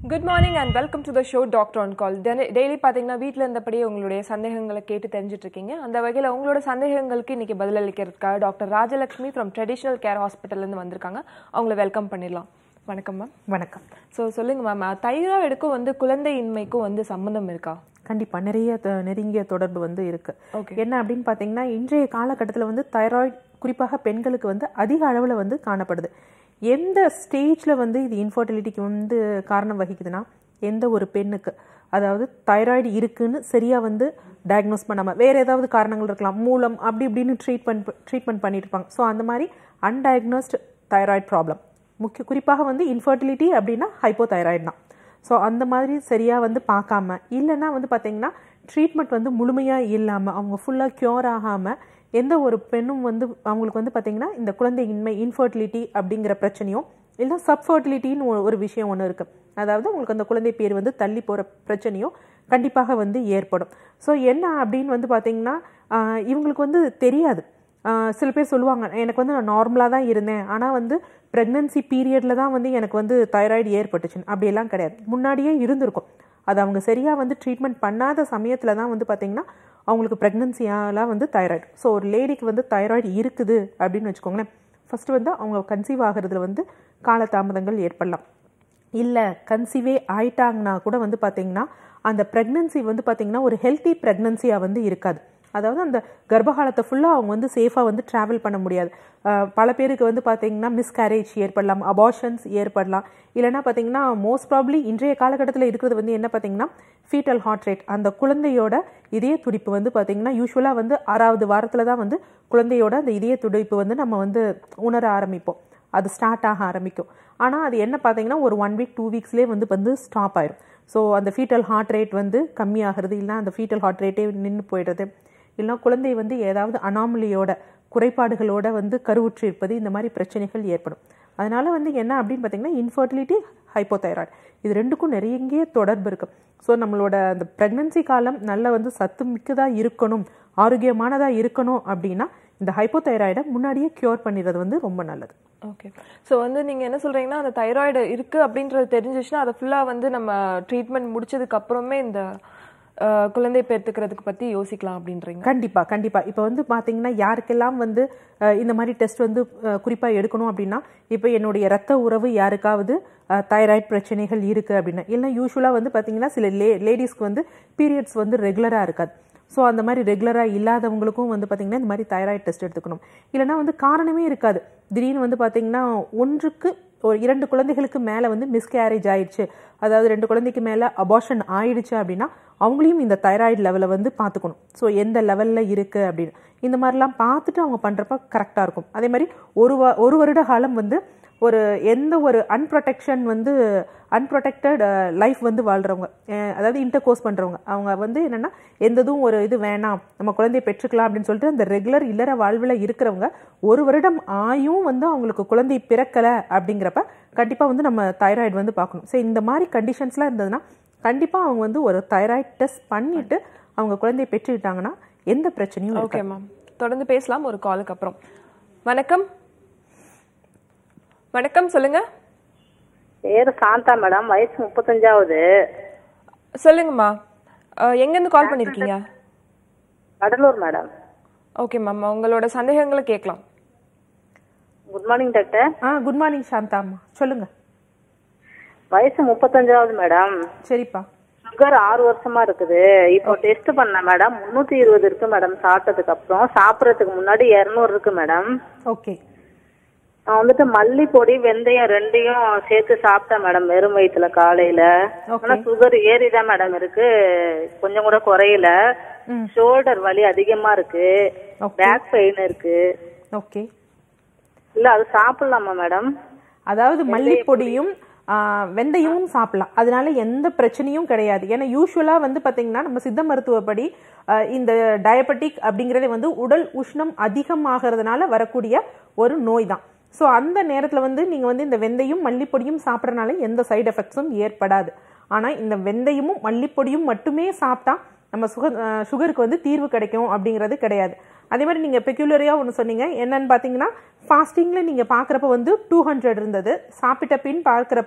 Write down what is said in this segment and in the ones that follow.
Good morning and welcome to the show doctor on call daily பார்த்தீங்கன்னா வீட்டில் இருந்தபடியே உங்களுடைய சந்தேகங்களை கேட்டு தெரிஞ்சுட்டு இருக்கீங்க அந்த வகையில் உங்களோட சந்தேகங்களுக்கு இன்னைக்கு பதிலளிக்கிறதுக்காக doctor Rajalakshmi from traditional care ஹாஸ்பிட்டல்லேருந்து வந்திருக்காங்க அவங்கள வெல்கம் பண்ணிடலாம் வணக்கம் மேம் வணக்கம் ஸோ சொல்லுங்க மேம் தைராய்டுக்கும் வந்து குழந்தையின்மைக்கும் வந்து சம்மந்தம் இருக்கா கண்டிப்பா நிறைய த- நெருங்கிய தொடர்பு வந்து இருக்கு Okay. என்ன அப்படின்னு பாத்தீங்கன்னா இன்றைய காலகட்டத்தில் வந்து தைராய்டு குறிப்பாக பெண்களுக்கு வந்து அதிக அளவுல வந்து காணப்படுது எந்த ஸ்டேஜ்ல வந்து இது இன்ஃபர்டிலிட்டிக்கு வந்து காரணம் வகிக்குதுன்னா எந்த ஒரு பெண்ணுக்கு அதாவது தைராய்டு இருக்குன்னு சரியா வந்து டயக்னோஸ் பண்ணாம வேற ஏதாவது காரணங்கள் இருக்கலாம் மூலம் அப்படி இப்படின்னு ட்ரீட்மெண்ட் ட்ரீட்மெண்ட் பண்ணிட்டு இருப்பாங்க ஸோ அந்த மாதிரி அன்டயக்னோஸ்ட் தைராய்டு ப்ராப்ளம் முக்கிய குறிப்பாக வந்து இன்ஃபர்டிலிட்டி அப்படின்னா ஹைப்போதைராய்டு தான் ஸோ அந்த மாதிரி சரியாக வந்து பார்க்காம இல்லைன்னா வந்து பார்த்தீங்கன்னா ட்ரீட்மெண்ட் வந்து முழுமையாக இல்லாமல் அவங்க ஃபுல்லாக க்யூர் ஆகாமல் எந்த ஒரு பெண்ணும் வந்து அவங்களுக்கு வந்து பார்த்தீங்கன்னா இந்த குழந்தையின்மை இன்ஃபர்டிலிட்டி அப்படிங்கிற பிரச்சனையும் இல்லை சப்ஃபர்டிலிட்டின்னு ஒரு- ஒரு விஷயம் ஒன்று இருக்குது அதாவது உங்களுக்கு அந்த குழந்தை பேர் வந்து தள்ளி போகிற பிரச்சனையும் கண்டிப்பாக வந்து ஏற்படும் ஸோ என்ன அப்படின்னு வந்து பார்த்தீங்கன்னா ஆஹ் இவங்களுக்கு வந்து தெரியாது ஆஹ் சில பேர் சொல்லுவாங்க எனக்கு வந்து நான் நார்மலாக தான் இருந்தேன் ஆனால் வந்து ப்ரெக்னன்சி பீரியடில் தான் வந்து எனக்கு வந்து தைராய்டு ஏற்பட்டுச்சு அப்படியெல்லாம் கிடையாது முன்னாடியே இருந்திருக்கும் அது அவங்க சரியாக வந்து ட்ரீட்மெண்ட் பண்ணாத சமயத்தில் தான் வந்து பார்த்தீங்கன்னா அவங்களுக்கு ப்ரெக்னன்சியாலாம் வந்து தைராய்டு ஸோ ஒரு லேடிக்கு வந்து தைராய்டு இருக்குது அப்படின்னு வச்சுக்கோங்களேன் ஃபர்ஸ்ட் வந்து அவங்க கன்சீவ் ஆகிறதுல வந்து காலதாமதங்கள் ஏற்படலாம் இல்லை கன்சீவே ஆயிட்டாங்கன்னா கூட வந்து பார்த்தீங்கன்னா அந்த ப்ரெக்னன்சி வந்து பார்த்தீங்கன்னா ஒரு ஹெல்த்தி ப்ரெக்னன்சியாக வந்து இருக்காது அதாவது அந்த கர்ப்பகாலத்தை ஃபுல்லாக அவங்க வந்து சேஃபாக வந்து ட்ராவல் பண்ண முடியாது அஹ் பல பேருக்கு வந்து பார்த்தீங்கன்னா மிஸ்கேரேஜ் ஏற்படலாம் அபார்ஷன்ஸ் ஏற்படலாம் இல்லைன்னா பார்த்தீங்கன்னா மோஸ்ட் ப்ராப்ளி இன்றைய காலகட்டத்தில் இருக்கிறது வந்து என்ன பார்த்தீங்கன்னா ஃபீட்டல் ஹார்ட் ரேட் அந்த குழந்தையோட இதய துடிப்பு வந்து பார்த்தீங்கன்னா யூஸ்வலாக வந்து ஆறாவது வாரத்தில் தான் வந்து குழந்தையோட அந்த இதய துடிப்பு வந்து நம்ம வந்து உணர ஆரம்பிப்போம் அது ஸ்டார்ட் ஆக ஆரம்பிக்கும் ஆனால் அது என்ன பார்த்தீங்கன்னா ஒரு ஒன் வீக் டூ வீக்ஸ்லேயே வந்து வந்து ஸ்டாப் ஆயிரும் ஸோ அந்த ஃபீட்டல் ஹார்ட் ரேட் வந்து கம்மியாகிறது இல்லை அந்த ஃபீட்டல் ஹார்ட் ரேட்டே நின்று போயிடுறது இல்லைனா குழந்தை வந்து ஏதாவது அனாமலியோட குறைபாடுகளோட வந்து கருவுற்று இருப்பது இந்த மாதிரி பிரச்சனைகள் ஏற்படும் அதனால வந்து என்ன அப்படின்னு பார்த்தீங்கன்னா இன்ஃபர்டிலிட்டி ஹைப்போதைராய்டு இது ரெண்டுக்கும் நிறைய தொடர்பு இருக்கு ஸோ நம்மளோட அந்த ப்ரெக்னன்சி காலம் நல்ல வந்து சத்து மிக்கதாக இருக்கணும் ஆரோக்கியமானதாக இருக்கணும் அப்படின்னா இந்த ஹைப்போதைராய்டை முன்னாடியே க்யூர் பண்ணிடுறது வந்து ரொம்ப நல்லது ஓகே ஸோ வந்து நீங்கள் என்ன சொல்கிறீங்கன்னா அந்த தைராய்டு இருக்குது அப்படின்றது தெரிஞ்சிச்சுன்னா அதை ஃபுல்லாக வந்து நம்ம ட்ரீட்மெண்ட் முடிச்சதுக்கு அப்புறமே இந்த அஹ், குழந்தை பெற்றுக்கிறதுக்கு பற்றி யோசிக்கலாம் அப்படின்றீங்க கண்டிப்பா கண்டிப்பா இப்போ வந்து பாத்தீங்கன்னா யாருக்கெல்லாம் வந்து அஹ், இந்த மாதிரி டெஸ்ட் வந்து அஹ், குறிப்பா எடுக்கணும் அப்படின்னா இப்போ என்னுடைய ரத்த உறவு யாருக்காவது தைராய்டு பிரச்சனைகள் இருக்கு அப்படின்னா இல்லை யூஸ்வலா வந்து பாத்தீங்கன்னா சில லே லேடிஸ்க்கு வந்து பீரியட்ஸ் வந்து ரெகுலரா இருக்காது ஸோ அந்த மாதிரி ரெகுலராக இல்லாதவங்களுக்கும் வந்து பார்த்தீங்கன்னா இந்த மாதிரி தைராய்டு டெஸ்ட் எடுத்துக்கணும் இல்லைன்னா வந்து காரணமே இருக்காது திடீர்னு வந்து பார்த்தீங்கன்னா ஒன்றுக்கு ஒரு இரண்டு குழந்தைகளுக்கு மேலே வந்து மிஸ்கேரேஜ் ஆயிடுச்சு அதாவது ரெண்டு குழந்தைக்கு மேலே அபார்ஷன் ஆயிடுச்சு அப்படின்னா அவங்களையும் இந்த தைராய்டு லெவலை வந்து பார்த்துக்கணும் ஸோ எந்த லெவலில் இருக்குது அப்படின்னு இந்த மாதிரிலாம் பார்த்துட்டு அவங்க பண்ணுறப்ப கரெக்டாக இருக்கும் அதே மாதிரி ஒரு வ- ஒரு வருட காலம் வந்து ஒரு எந்த ஒரு அன்ப்ரொடெக்ஷன் வந்து அன்ப்ரொடெக்டட் லைஃப் வந்து வாழ்றவங்க அஹ் அதாவது இன்டர் கோர்ஸ் பண்றவங்க அவங்க வந்து என்னன்னா எந்ததும் ஒரு இது வேணாம் நம்ம குழந்தையை பெற்றுக்கலாம் அப்படின்னு சொல்லிட்டு அந்த ரெகுலர் இல்லற வாழ்வில் இருக்கிறவங்க ஒரு வருடம் ஆயும் வந்து அவங்களுக்கு குழந்தை பிறக்கல அப்படிங்கிறப்ப கண்டிப்பா வந்து நம்ம தைராய்டு வந்து பார்க்கணும் சரி இந்த மாதிரி கண்டிஷன்ஸ்லாம் இருந்ததுன்னா கண்டிப்பா அவங்க வந்து ஒரு தைராய்டு டெஸ்ட் பண்ணிட்டு அவங்க குழந்தையை பெற்றுக்கிட்டாங்கன்னா எந்த பிரச்சனையும் ஓகே இருக்காது மேம் தொடர்ந்து பேசலாம் ஒரு காலுக்கு அப்புறம் வணக்கம் வணக்கம் சொல்லுங்க பேரு சாந்தா மேடம் வயசு முப்பத்தஞ்சாவது சொல்லுங்கம்மா அஹ், எங்கேருந்து கால் பண்ணிருக்கீங்க கடலூர் மேடம் ஓகே மேம் உங்களோட சந்தேகங்களை கேட்கலாம் குட் மார்னிங் டாக்டர் ஆ குட் மார்னிங் சாந்தாம்மா சொல்லுங்க வயசு முப்பத்தஞ்சாவது மேடம் சரிப்பா சுகர் ஆறு வருஷமா இருக்குது இப்போ டெஸ்ட் பண்ணேன் மேடம் முன்னூத்தி இருபது இருக்கு மேடம் சாப்பிட்டதுக்கு அப்புறம் சாப்பிடறதுக்கு முன்னாடி இருநூறு இருக்கு மேடம் ஓகே நான் வந்துட்டு மல்லிப்பொடி வெந்தயம் ரெண்டையும் சேர்த்து சாப்பிட்டேன் மேடம் வெறும் வயிற்றுல காலையில Okay. ஆனா சுகர் ஏறிதான் மேடம் இருக்கு கொஞ்சம் கூட குறையல ம். ஷோல்டர் வலி அதிகமா இருக்கு Okay. பேக் பெயின் இருக்கு ஓகே இல்ல அது சாப்பிடலாமா மேடம் அதாவது மல்லிப்பொடியும் ஆ, வெந்தயமும் சாப்பிடலாம் அதனால எந்த பிரச்சனையும் கிடையாது ஏன்னா யூஸ்வலா வந்து பாத்தீங்கன்னா நம்ம சித்த மருத்துவப்படி ஆ, இந்த டயபெட்டிக் அப்படிங்கறதே வந்து உடல் உஷ்ணம் அதிகமாகிறதுனால வரக்கூடிய ஒரு நோய் தான் ஸோ அந்த நேரத்தில் வந்து நீங்கள் வந்து இந்த வெந்தயம் மல்லிப்பொடியும் சாப்பிட்றனால எந்த சைடு எஃபெக்ட்ஸும் ஏற்படாது ஆனால் இந்த வெந்தயமும் மல்லிப்பொடியும் மட்டுமே சாப்பிட்டா நம்ம சுகர் சுகருக்கு வந்து தீர்வு கிடைக்கும் அப்படிங்கிறது கிடையாது அதே மாதிரி நீங்கள் பெக்யூலரியாக ஒன்று சொன்னீங்க என்னன்னு பார்த்தீங்கன்னா ஃபாஸ்டிங்கில் நீங்கள் பார்க்குறப்ப வந்து டூ ஹண்ட்ரட் இருந்தது சாப்பிட்ட பின் பார்க்குறப்ப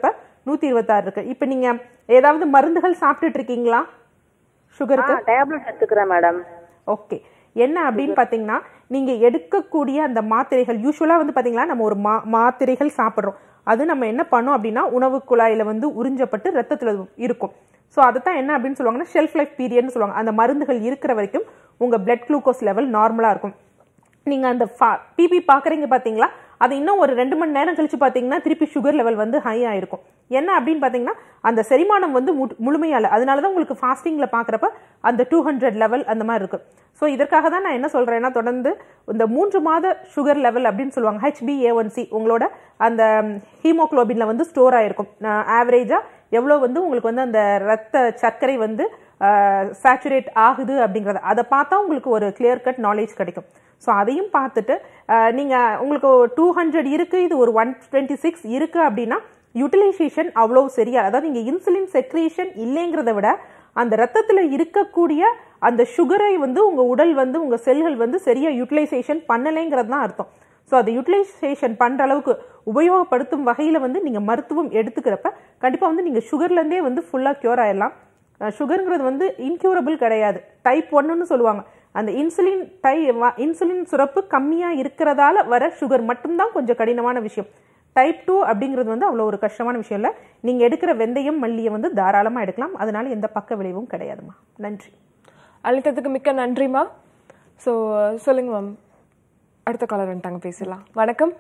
நூற்றி இருபத்தாறு இருக்கு இப்போ நீங்கள் ஏதாவது மருந்துகள் சாப்பிட்டுட்டு இருக்கீங்களா சுகருக்கு டேப்லெட் எடுத்துக்கிறேன் மேடம் ஓகே என்ன அப்படின்னு பார்த்தீங்கன்னா நீங்கள் எடுக்கக்கூடிய அந்த மாத்திரைகள் யூஸ்வலாக வந்து பார்த்தீங்கன்னா நம்ம ஒரு மா மாத்திரைகள் சாப்பிட்றோம் அது நம்ம என்ன பண்ணோம் அப்படின்னா உணவு குழாயில் வந்து உறிஞ்சப்பட்டு ரத்தத்தில் இருக்கும் ஸோ அதுதான் என்ன அப்படின்னு சொல்லுவாங்கன்னா ஷெல்ஃப் லைஃப் பீரியட்னு சொல்லுவாங்க அந்த மருந்துகள் இருக்கிற வரைக்கும் உங்கள் பிளட் குளுக்கோஸ் லெவல் நார்மலாக இருக்கும் நீங்கள் அந்த பிபி பார்க்குறீங்க பார்த்தீங்களா அது இன்னும் ஒரு ரெண்டு மணி நேரம் கழிச்சு பார்த்தீங்கன்னா திருப்பி சுகர் லெவல் வந்து ஹை ஆயிருக்கும் என்ன அப்படின்னு பார்த்தீங்கன்னா அந்த செரிமானம் வந்து மு- முழுமையா இல்லை அதனால தான் உங்களுக்கு ஃபாஸ்டிங்கில் பார்க்குறப்ப அந்த டூ ஹண்ட்ரட் லெவல் அந்த மாதிரி இருக்கு ஸோ இதற்காக தான் நான் என்ன சொல்கிறேன்னா தொடர்ந்து இந்த மூன்று மாத சுகர் லெவல் அப்படின்னு சொல்லுவாங்க ஹெச்பிஏஒன்சி உங்களோட அந்த ஹீமோக்ளோபின்ல வந்து ஸ்டோர் ஆயிருக்கும் ஆவரேஜாக எவ்வளோ வந்து உங்களுக்கு வந்து அந்த ரத்த சர்க்கரை வந்து சேச்சுரேட் ஆகுது அப்படிங்கிறத அதை பார்த்தா உங்களுக்கு ஒரு கிளியர் கட் நாலேஜ் கிடைக்கும் ஸோ அதையும் பார்த்துட்டு அஹ், நீங்க உங்களுக்கு டூ ஹண்ட்ரட் இருக்கு இது ஒரு ஒன் டுவெண்ட்டி சிக்ஸ் இருக்கு அப்படின்னா யூட்டிலைசேஷன் அவ்வளோ சரியா அதாவது நீங்க இன்சுலின் செக்ரேஷன் இல்லைங்கிறத விட அந்த ரத்தத்துல இருக்கக்கூடிய அந்த சுகரை வந்து உங்க உடல் வந்து உங்க செல்கள் வந்து சரியா யூட்டிலைசேஷன் பண்ணலைங்கிறது தான் அர்த்தம் ஸோ அதை யூட்டிலைசேஷன் பண்ற அளவுக்கு உபயோகப்படுத்தும் வகையில வந்து நீங்க மருத்துவம் எடுத்துக்கிறப்ப கண்டிப்பா வந்து நீங்க சுகர்ல இருந்தே வந்து ஃபுல்லா கியூர் ஆயிடலாம் சுகருங்கிறது வந்து இன்க்யூரபிள் கிடையாது டைப் ஒன்னுன்னு சொல்லுவாங்க அந்த இன்சுலின் டை இன்சுலின் சுரப்பு கம்மியா இருக்கிறதால வர சுகர் மட்டும்தான் கொஞ்சம் கடினமான விஷயம் டைப் டூ அப்படிங்கிறது வந்து அவ்வளோ ஒரு கஷ்டமான விஷயம் இல்லை நீங்க எடுக்கிற வெந்தயம் மல்லியை வந்து தாராளமா எடுக்கலாம் அதனால எந்த பக்க விளைவும் கிடையாதுமா நன்றி அழைத்ததுக்கு மிக்க நன்றிம்மா ஸோ சொல்லுங்க மேம் அடுத்த காலர் வந்துட்டாங்க பேசலாம் வணக்கம்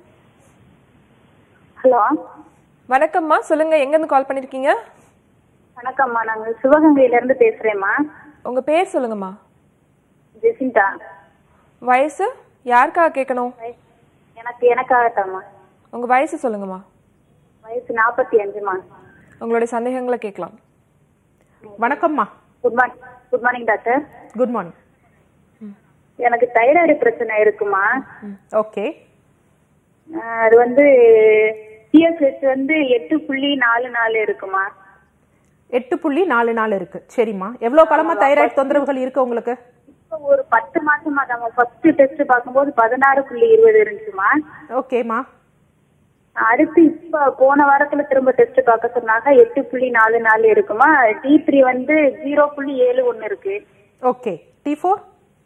ஹலோ வணக்கம்மா சொல்லுங்க எங்கேருந்து கால் பண்ணிருக்கீங்க வணக்கம்மா நாங்க சிவகங்கையில இருந்து பேசுறேம்மா உங்க பேர் சொல்லுங்கம்மா ஜெசிந்தா வயசு யாருக்காக கேட்கணும் எனக்கு எனக்காகத்தாம்மா உங்க வயசு சொல்லுங்கம்மா வயசு நாற்பத்தி அஞ்சுமா உங்களுடைய சந்தேகங்களை கேட்கலாம் வணக்கம்மா good morning good morning doctor good morning எனக்கு தைராய்டு பிரச்சனை இருக்குமா ஓகே அஹ் அது வந்து டிஎஸ்ஹெச் வந்து எட்டு புள்ளி நாலு நாலு இருக்குமா எட்டு புள்ளி நாலு நாள் இருக்கு சரிம்மா எவ்வளவு காலமா தைராய்டு தொந்தரவுகள் இருக்கு உங்களுக்கு இப்போ ஒரு பத்து மாசமா நம்ம ஃபர்ஸ்ட் டெஸ்ட் பார்க்கும்போது பதினாறு புள்ளி இருபது இருந்துச்சுமா ஓகேம்மா அடுத்து இப்ப போன வாரத்துல திரும்ப டெஸ்ட் பார்க்க சொன்னாங்க எட்டு புள்ளி நாலு நாலு இருக்குமா டி த்ரீ வந்து ஜீரோ புள்ளி ஏழு ஒன்னு இருக்கு okay T four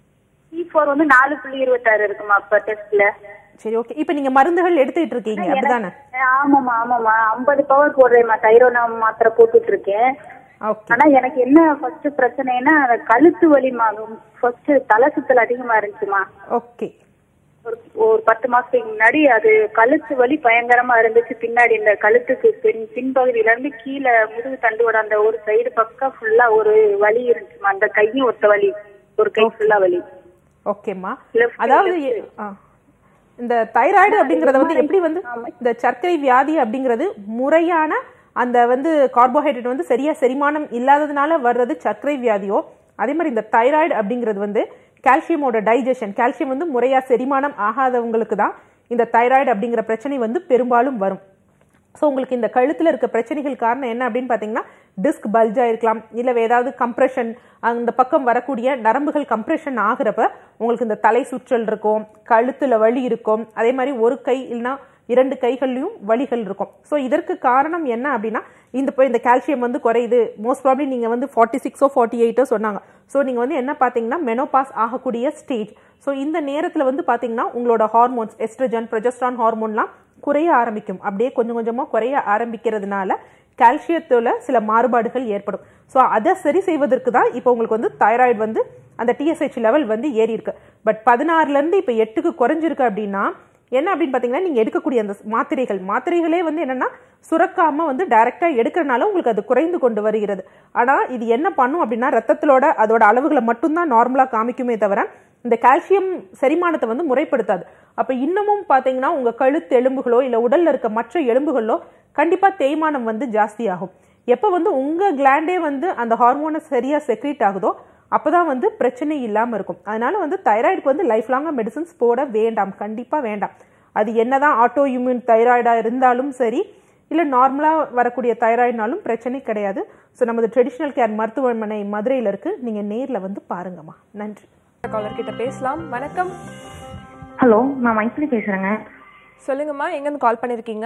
T four வந்து நாலு புள்ளி இருபத்தாறு இருக்குமா இப்ப டெஸ்ட்ல சரி ஓகே இப்போ நீங்க மருந்துகள் எடுத்துக்கிட்டு இருக்கீங்க அப்படிதானே ஆமாமா ஆமாமா ஐம்பது பவர் போடுறேம்மா தைரோனா மாத்திரை போட்டுட்டு இருக்கேன் ஓகே ஆனா எனக்கு என்ன ஃபர்ஸ்ட் பிரச்சனைனா அந்த கழுத்து வலிமா ஃபர்ஸ்ட் தலை சுத்தல் அதிகமா இருந்துச்சுமா ஓகே ஒரு ஒரு பத்து மாசத்துக்கு முன்னாடி அது கழுத்து வலி பயங்கரமா இருந்துச்சு பின்னாடி இந்த கழுத்துக்கு பின் பின்பகுதியில இருந்து கீழே முதுகு தண்டுவோட அந்த ஒரு சைடு பக்கம் ஃபுல்லா ஒரு வலி இருந்துச்சுமா அந்த கையும் ஒத்த வலி ஒரு கை ஃபுல்லா வலி ஓகேம்மா Left, அதாவது எ- ஆ. இந்த தைராய்டு அப்படிங்கறத வந்து எப்படி வந்து இந்த சர்க்கரை வியாதி அப்படிங்கிறது முறையான அந்த வந்து கார்போஹைட்ரேட் வந்து சரியா செரிமானம் இல்லாததுனால வர்றது சர்க்கரை வியாதியோ அதே மாதிரி இந்த தைராய்டு அப்படிங்கிறது வந்து கால்சியமோட டைஜஷன் கால்சியம் வந்து முறையா செரிமானம் ஆகாதவங்களுக்கு தான் இந்த தைராய்டு அப்படிங்கிற பிரச்சனை வந்து பெரும்பாலும் வரும் ஸோ உங்களுக்கு இந்த கழுத்தில் இருக்க பிரச்சனைகள் காரணம் என்ன அப்படின்னு பார்த்தீங்கன்னா டிஸ்க் பல்ஜா இருக்கலாம் இல்லை ஏதாவது கம்ப்ரெஷன் அந்த பக்கம் வரக்கூடிய நரம்புகள் கம்ப்ரெஷன் ஆகுறப்ப உங்களுக்கு இந்த தலை சுற்றல் இருக்கும் கழுத்தில் வலி இருக்கும் அதே மாதிரி ஒரு கை இல்லைன்னா இரண்டு கைகள்லையும் வலிகள் இருக்கும் ஸோ இதற்கு காரணம் என்ன அப்படின்னா இந்த இப்போ இந்த கால்சியம் வந்து குறையுது மோஸ்ட் ப்ராப்ளி நீங்கள் வந்து ஃபார்ட்டி சிக்ஸோ ஃபார்ட்டி எயிட்டோ சொன்னாங்க ஸோ நீங்கள் வந்து என்ன பார்த்தீங்கன்னா மெனோபாஸ் ஆகக்கூடிய ஸ்டேஜ் ஸோ இந்த நேரத்தில் வந்து பார்த்தீங்கன்னா உங்களோட ஹார்மோன்ஸ் எஸ்ட்ரஜன் ப்ரொஜெஸ்ட்ரான் ஹார்மோன்லாம் குறைய ஆரம்பிக்கும் அப்படியே கொஞ்சம் கொஞ்சமாக குறைய ஆரம்பிக்கிறதுனால கால்சியத்துல சில மாறுபாடுகள் ஏற்படும் ஸோ அதை சரி செய்வதற்கு தான் இப்போ உங்களுக்கு வந்து தைராய்டு வந்து அந்த டிஎஸ்ஹெச் லெவல் வந்து ஏறி இருக்கு பட் பதினாறுலேருந்து இப்போ எட்டுக்கு குறைஞ்சிருக்கு அப்படின்னா என்ன அப்படின்னு பார்த்தீங்கன்னா நீங்கள் எடுக்கக்கூடிய அந்த மாத்திரைகள் மாத்திரைகளே வந்து என்னன்னா சுரக்காம வந்து டைரக்டா எடுக்கிறனால உங்களுக்கு அது குறைந்து கொண்டு வருகிறது ஆனால் இது என்ன பண்ணும் அப்படின்னா ரத்தத்திலோட அதோட அளவுகளை மட்டும்தான் நார்மலாக காமிக்குமே தவிர இந்த கால்சியம் செரிமானத்தை வந்து முறைப்படுத்தாது அப்ப இன்னமும் பாத்தீங்கன்னா உங்க கழுத்து எலும்புகளோ இல்ல உடல்ல இருக்க மற்ற எலும்புகளோ கண்டிப்பா தேய்மானம் வந்து ஜாஸ்தி ஆகும் எப்ப வந்து உங்க கிளாண்டே வந்து அந்த ஹார்மோனை சரியா செக்ரேட் ஆகுதோ அப்பதான் வந்து பிரச்சனை இல்லாம இருக்கும் அதனால வந்து தைராய்டுக்கு வந்து லைஃப் லாங்கா மெடிசன்ஸ் போட வேண்டாம் கண்டிப்பா வேண்டாம் அது என்னதான் ஆட்டோ இம்யூன் தைராய்டா இருந்தாலும் சரி இல்ல நார்மலா வரக்கூடிய தைராய்டுனாலும் பிரச்சனை கிடையாது ஸோ நமது ட்ரெடிஷ்னல் கேர் மருத்துவமனை மதுரையில இருக்கு நீங்க நேர்ல வந்து பாருங்கம்மா நன்றி காலர் கிட்ட பேசலாம் வணக்கம் ஹலோ நான் மைத்திரி பேசுறேங்க சொல்லுங்கம்மா எங்கேருந்து கால் பண்ணிருக்கீங்க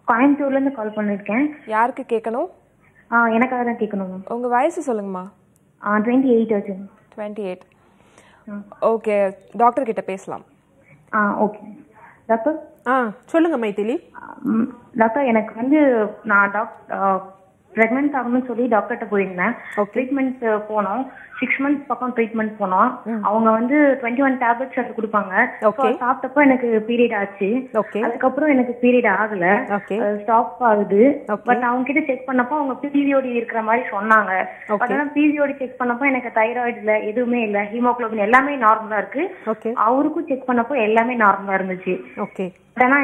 கோயம்புத்தூர்ல இருந்து கால் பண்ணிருக்கேன் யாருக்கு கேட்கணும் ஆ எனக்காக தான் கேட்கணும் மேம் உங்க வயசு சொல்லுங்கம்மா ஆ டுவெண்ட்டி எயிட் ஆச்சு டுவெண்ட்டி எயிட் ஓகே டாக்டர் கிட்ட பேசலாம் ஆ ஓகே டாக்டர் ஆ சொல்லுங்க மைதிலி ம், டாக்டர் எனக்கு வந்து நான் டாக் ப்ரெக்னென்ட் ஆகணும்னு சொல்லி டாக்டர்கிட்ட போயிருந்தேன் ட்ரீட்மெண்ட் போனோம் சிக்ஸ் மந்த்ஸ் பக்கம் ட்ரீட்மெண்ட் போனோம் அவங்க வந்து டுவெண்ட்டி ஒன் டேப்லெட்ஸ் அது கொடுப்பாங்க So, Okay. அது சாப்பிட்டப்போ எனக்கு பீரியட் ஆச்சு ஓகே அதுக்கப்புறம் எனக்கு பீரியட் ஆகல ஓகே ஸ்டாப் ஆகுது Okay. பட் அவங்க கிட்ட செக் பண்ணப்போ அவங்க பிசிஓடி இருக்கிற மாதிரி சொன்னாங்க Okay. பட் ஆனா பிசிஓடி செக் பண்ணப்போ எனக்கு தைராய்டு இல்ல எதுவுமே இல்ல ஹீமோகுளோபின் எல்லாமே நார்மலா இருக்கு ஓகே அவருக்கும் செக் பண்ணப்போ எல்லாமே நார்மலா இருந்துச்சு ஓகே பட் ஆனா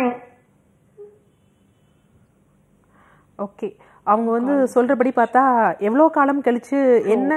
ஓகே அவங்க வந்து சொல்றபடி பார்த்தா எவ்வளோ காலம் கழிச்சு என்ன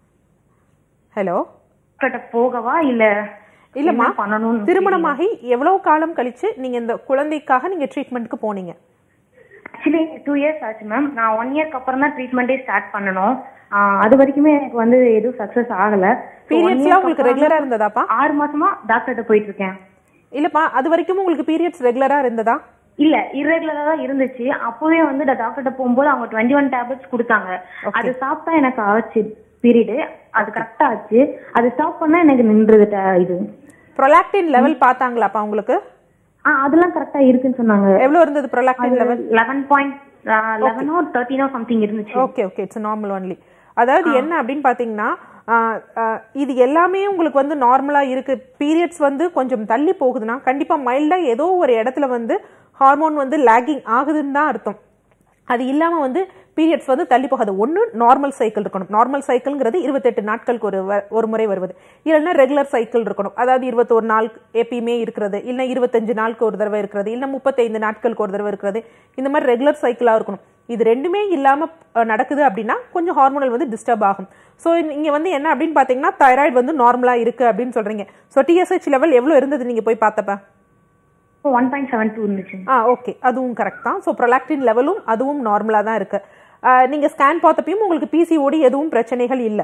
ஹலோ கிட்ட போகவா இல்ல இல்லம்மா என்ன பண்ணணும்னு திருமணமாகி எவ்வளவு காலம் கழிச்சு நீங்க இந்த குழந்தைக்காக நீங்க ட்ரீட்மெண்ட்க்கு போனீங்க ஆக்சுவலி டூ இயர்ஸ் ஆச்சு மேம் நான் ஒன் இயர்க்கு அப்புறம் தான் ட்ரீட்மெண்ட்டே ஸ்டார்ட் பண்ணணும் ஆஹ் அது வரைக்குமே எனக்கு வந்து எதுவும் சக்சஸ் ஆகல So, one பீரியட்ஸ்லாம் year உங்களுக்கு அப்புறம் ரெகுலரா இருந்ததாப்பா ஆறு மாசமா டாக்டர்கிட்ட போயிட்டு இருக்கேன் இல்லப்பா அது வரைக்கும் உங்களுக்கு பீரியட்ஸ் ரெகுலரா இருந்ததா இல்ல irregular-ஆ தான் இருந்துச்சு அப்பவே வந்து டாக்டர்கிட்ட போகும்போது அவங்க டுவெண்ட்டி ஒன் டேப்லெட்ஸ் கொடுத்தாங்க அது சாப்பிட்டா எனக்கு ஆச்சு பீரியடு அது கரெக்டா ஆச்சு அது ஸ்டாப் பண்ணா எனக்கு நின்றுது ta- இது ப்ரொலாக்டின் லெவல் பார்த்தாங்களாப்பா உங்களுக்கு ஆ அதெல்லாம் கரெக்டா இருக்குன்னு சொன்னாங்க எவ்வளவு இருந்தது ப்ரொலாக்டின் லெவல் லெவன் பாயிண்ட் லெவனோ தேர்ட்டினோ சம்திங் இருந்துச்சு okay okay it's normal only அதாவது என்ன அப்படின்னு பாத்தீங்கன்னா ஆஹ், ஆஹ், இது எல்லாமே உங்களுக்கு வந்து நார்மலா இருக்கு பீரியட்ஸ் வந்து கொஞ்சம் தள்ளி போகுதுன்னா கண்டிப்பா மைல்டா ஏதோ ஒரு இடத்துல வந்து ஹார்மோன் வந்து லேகிங் ஆகுதுன்னு தான் அர்த்தம் அது இல்லாம வந்து பீரியட்ஸ் வந்து தள்ளி போகாது ஒன்று நார்மல் சைக்கிள் இருக்கணும் நார்மல் சைக்கிள்ங்கிறது இருபத்தெட்டு நாட்களுக்கு ஒரு வ- ஒரு முறை வருவது இல்லைன்னா ரெகுலர் சைக்கிள் இருக்கணும் அதாவது இருபத்தோரு நாள் எப்பயுமே இருக்கிறது இல்லைன்னா இருபத்தஞ்சு நாளுக்கு ஒரு தடவை இருக்கிறது இல்லைன்னா முப்பத்தைந்து நாட்களுக்கு ஒரு தடவை இருக்கிறது இந்த மாதிரி ரெகுலர் சைக்கிளா இருக்கணும் இது ரெண்டுமே இல்லாம அஹ், நடக்குது அப்படின்னா கொஞ்சம் ஹார்மோனல் வந்து டிஸ்டர்ப் ஆகும் ஸோ இங்க வந்து என்ன அப்படின்னு பாத்தீங்கன்னா தைராய்டு வந்து நார்மலா இருக்கு அப்படின்னு சொல்றீங்க ஸோ டிஎஸ்ஹெச் லெவல் எவ்வளவு இருந்தது நீங்க போய் பார்த்தப்ப ஒன் பாயிண்ட் செவன் டூ இருந்துச்சு ஆ ஓகே அதுவும் கரெக்ட் தான் ஸோ ப்ரொலாக்டின் லெவலும் அதுவும் நார்மலாக தான் இருக்கு ஆ, நீங்க ஸ்கேன் பார்த்தப்பையும் உங்களுக்கு பிசிஓடி எதுவும் பிரச்சனைகள் இல்லை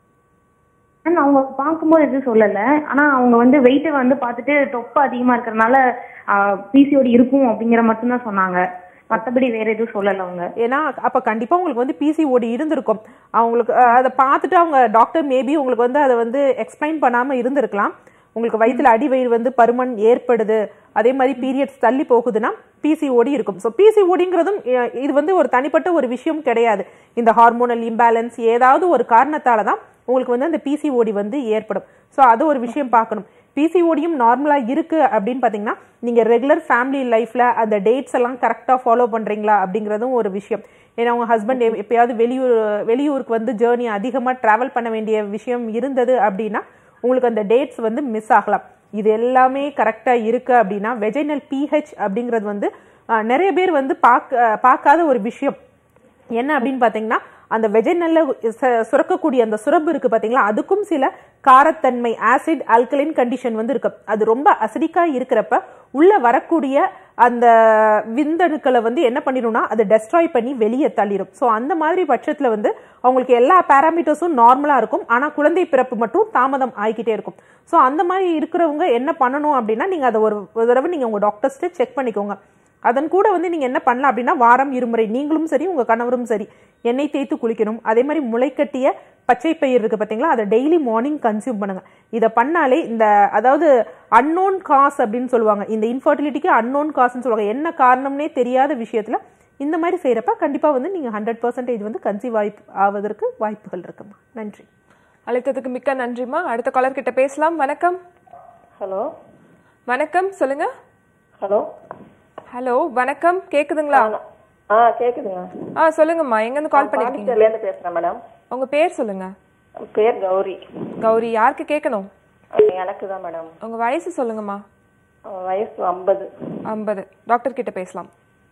ஆனா அவங்க பார்க்கும்போது எதுவும் சொல்லல ஆனா அவங்க வந்து வெயிட் வந்து பார்த்துட்டு தொப்பை அதிகமா இருக்கறனால பிசிஓடி இருக்கும் அப்படிங்கிற மட்டும் தான் சொன்னாங்க மத்தபடி வேற எதுவும் சொல்லல அவங்க ஏன்னா அப்ப கண்டிப்பா உங்களுக்கு வந்து பிசிஓடி இருந்திருக்கும் அவங்களுக்கு அஹ், அதை பார்த்துட்டு அவங்க டாக்டர் மேபி உங்களுக்கு வந்து அதை வந்து எக்ஸ்பிளைன் பண்ணாம இருந்திருக்கலாம் உங்களுக்கு வயித்துல அடி வயிறு வந்து பருமன் ஏற்படுது அதே மாதிரி பீரியட்ஸ் தள்ளி போகுதுன்னா பிசிஓடி இருக்கும் ஸோ பிசிஓடிங்கிறதும் இது வந்து ஒரு தனிப்பட்ட ஒரு விஷயம் கிடையாது இந்த ஹார்மோனல் இம்பேலன்ஸ் ஏதாவது ஒரு காரணத்தால தான் உங்களுக்கு வந்து அந்த பிசிஓடி வந்து ஏற்படும் ஸோ அது ஒரு விஷயம் பார்க்கணும் பிசிஓடியும் நார்மலா இருக்கு அப்படின்னு பாத்தீங்கன்னா நீங்க ரெகுலர் ஃபேமிலி லைஃப்ல அந்த டேட்ஸ் எல்லாம் கரெக்டா ஃபாலோ பண்றீங்களா அப்படிங்கறதும் ஒரு விஷயம் ஏன்னா உங்க ஹஸ்பண்ட் எப்பயாவது வெளியூர் வெளியூருக்கு வந்து ஜேர்னி அதிகமா டிராவல் பண்ண வேண்டிய விஷயம் இருந்தது அப்படின்னா உங்களுக்கு அந்த டேட்ஸ் வந்து மிஸ் ஆகலாம் இது எல்லாமே கரெக்டா இருக்கு அப்படின்னா வெஜைனல் பிஹெச் அப்படிங்கிறது வந்து அஹ், நிறைய பேர் வந்து பார்க்க பார்க்காத ஒரு விஷயம் என்ன அப்படின்னு பாத்தீங்கன்னா அந்த வெஜைனல்ல சுரக்கக்கூடிய அந்த சுரப்பு இருக்கு பாத்தீங்களா அதுக்கும் சில காரத்தன்மை ஆசிட் ஆல்கலைன் கண்டிஷன் வந்து இருக்கு அது ரொம்ப அசிடிக்கா இருக்கிறப்ப உள்ள வரக்கூடிய அந்த விந்தணுக்களை வந்து என்ன பண்ணிடும்னா அதை டெஸ்ட்ராய் பண்ணி வெளியே தள்ளிடும் ஸோ அந்த மாதிரி பட்சத்துல வந்து அவங்களுக்கு எல்லா பேராமீட்டர்ஸும் நார்மலா இருக்கும் ஆனா குழந்தை பிறப்பு மட்டும் தாமதம் ஆகிக்கிட்டே இருக்கும் ஸோ அந்த மாதிரி இருக்கிறவங்க என்ன பண்ணணும் அப்படின்னா நீங்க அதை ஒரு ஒரு தடவை நீங்க உங்க டாக்டர்ஸ்ட்டு செக் பண்ணிக்கோங்க அதன் கூட வந்து நீங்க என்ன பண்ணலாம் அப்படின்னா வாரம் இருமுறை நீங்களும் சரி உங்க கணவரும் சரி எண்ணெய் தேய்த்து குளிக்கணும் அதே மாதிரி முளைக்கட்டிய பச்சை பயிர் இருக்கு பாத்தீங்களா அதை டெய்லி மார்னிங் கன்சியூம் பண்ணுங்க இதை பண்ணாலே இந்த அதாவது அன்னோன் காஸ் அப்படின்னு சொல்லுவாங்க இந்த இன்ஃபர்டிலிட்டிக்கு அன்னோன் காஸ்ன்னு சொல்லுவாங்க என்ன காரணம்னே தெரியாத விஷயத்துல இந்த மாதிரி செய்யறப்ப கண்டிப்பா வந்து நீங்க ஹண்ட்ரட் பர்சன்டேஜ் வந்து கன்சீவ் வாய்ப்பு ஆவதற்கு வாய்ப்புகள் இருக்குமா நன்றி அழைத்ததுக்கு மிக்க நன்றிம்மா அடுத்த காலர் கிட்ட பேசலாம் வணக்கம் ஹலோ வணக்கம் சொல்லுங்க ஹலோ ஹலோ வணக்கம் கேக்குதுங்களா ஆ கேக்குதுங்க ஆ சொல்லுங்கம்மா எங்க இருந்து கால் பண்ணிருக்கீங்க பாண்டிச்சேரிலேருந்து பேசுறேன் மேடம் உங்க பேர் சொல்லுங்க பேர் கௌரி கௌரி யாருக்கு கேட்கணும் எனக்கு தான் மேடம் உங்க வயசு சொல்லுங்கம்மா வயசு ஐம்பது ஐம்பது டாக்டர் கிட்ட பேசலாம்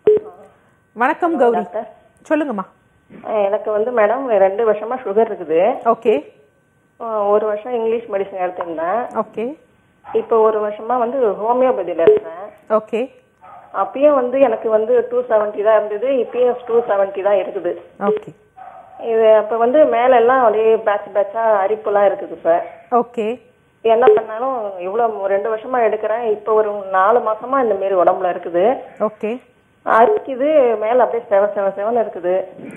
வணக்கம் கௌரி சொல்லுங்கம்மா எனக்கு வந்து மேடம் ரெண்டு வருஷமா சுகர் இருக்குது ஓகே ஆ, ஒரு வருஷம் இங்கிலீஷ் மெடிசன் எடுத்திருந்தேன் ஓகே இப்போ ஒரு வருஷமா வந்து ஹோமியோபதியில் இருக்கேன் ஓகே அப்பயும் வந்து எனக்கு வந்து டூ செவன்ட்டி தான் இருந்தது இப்பயும் டூ செவன்ட்டி தான் இருக்குது ஓகே இது அப்போ வந்து மேல எல்லாம் அப்படியே பேட்ச் பேட்சா அரிப்புலாம் இருக்குது இப்போ ஓகே என்ன பண்ணாலும் இவ்வளோ ரெண்டு வருஷமா எடுக்கிறேன் இப்போ ஒரு நாலு மாசமா இந்த மாரி உடம்புல இருக்குது ஓகே அரிக்குது மேல அப்படியே செவ செவ செவன்னு இருக்குது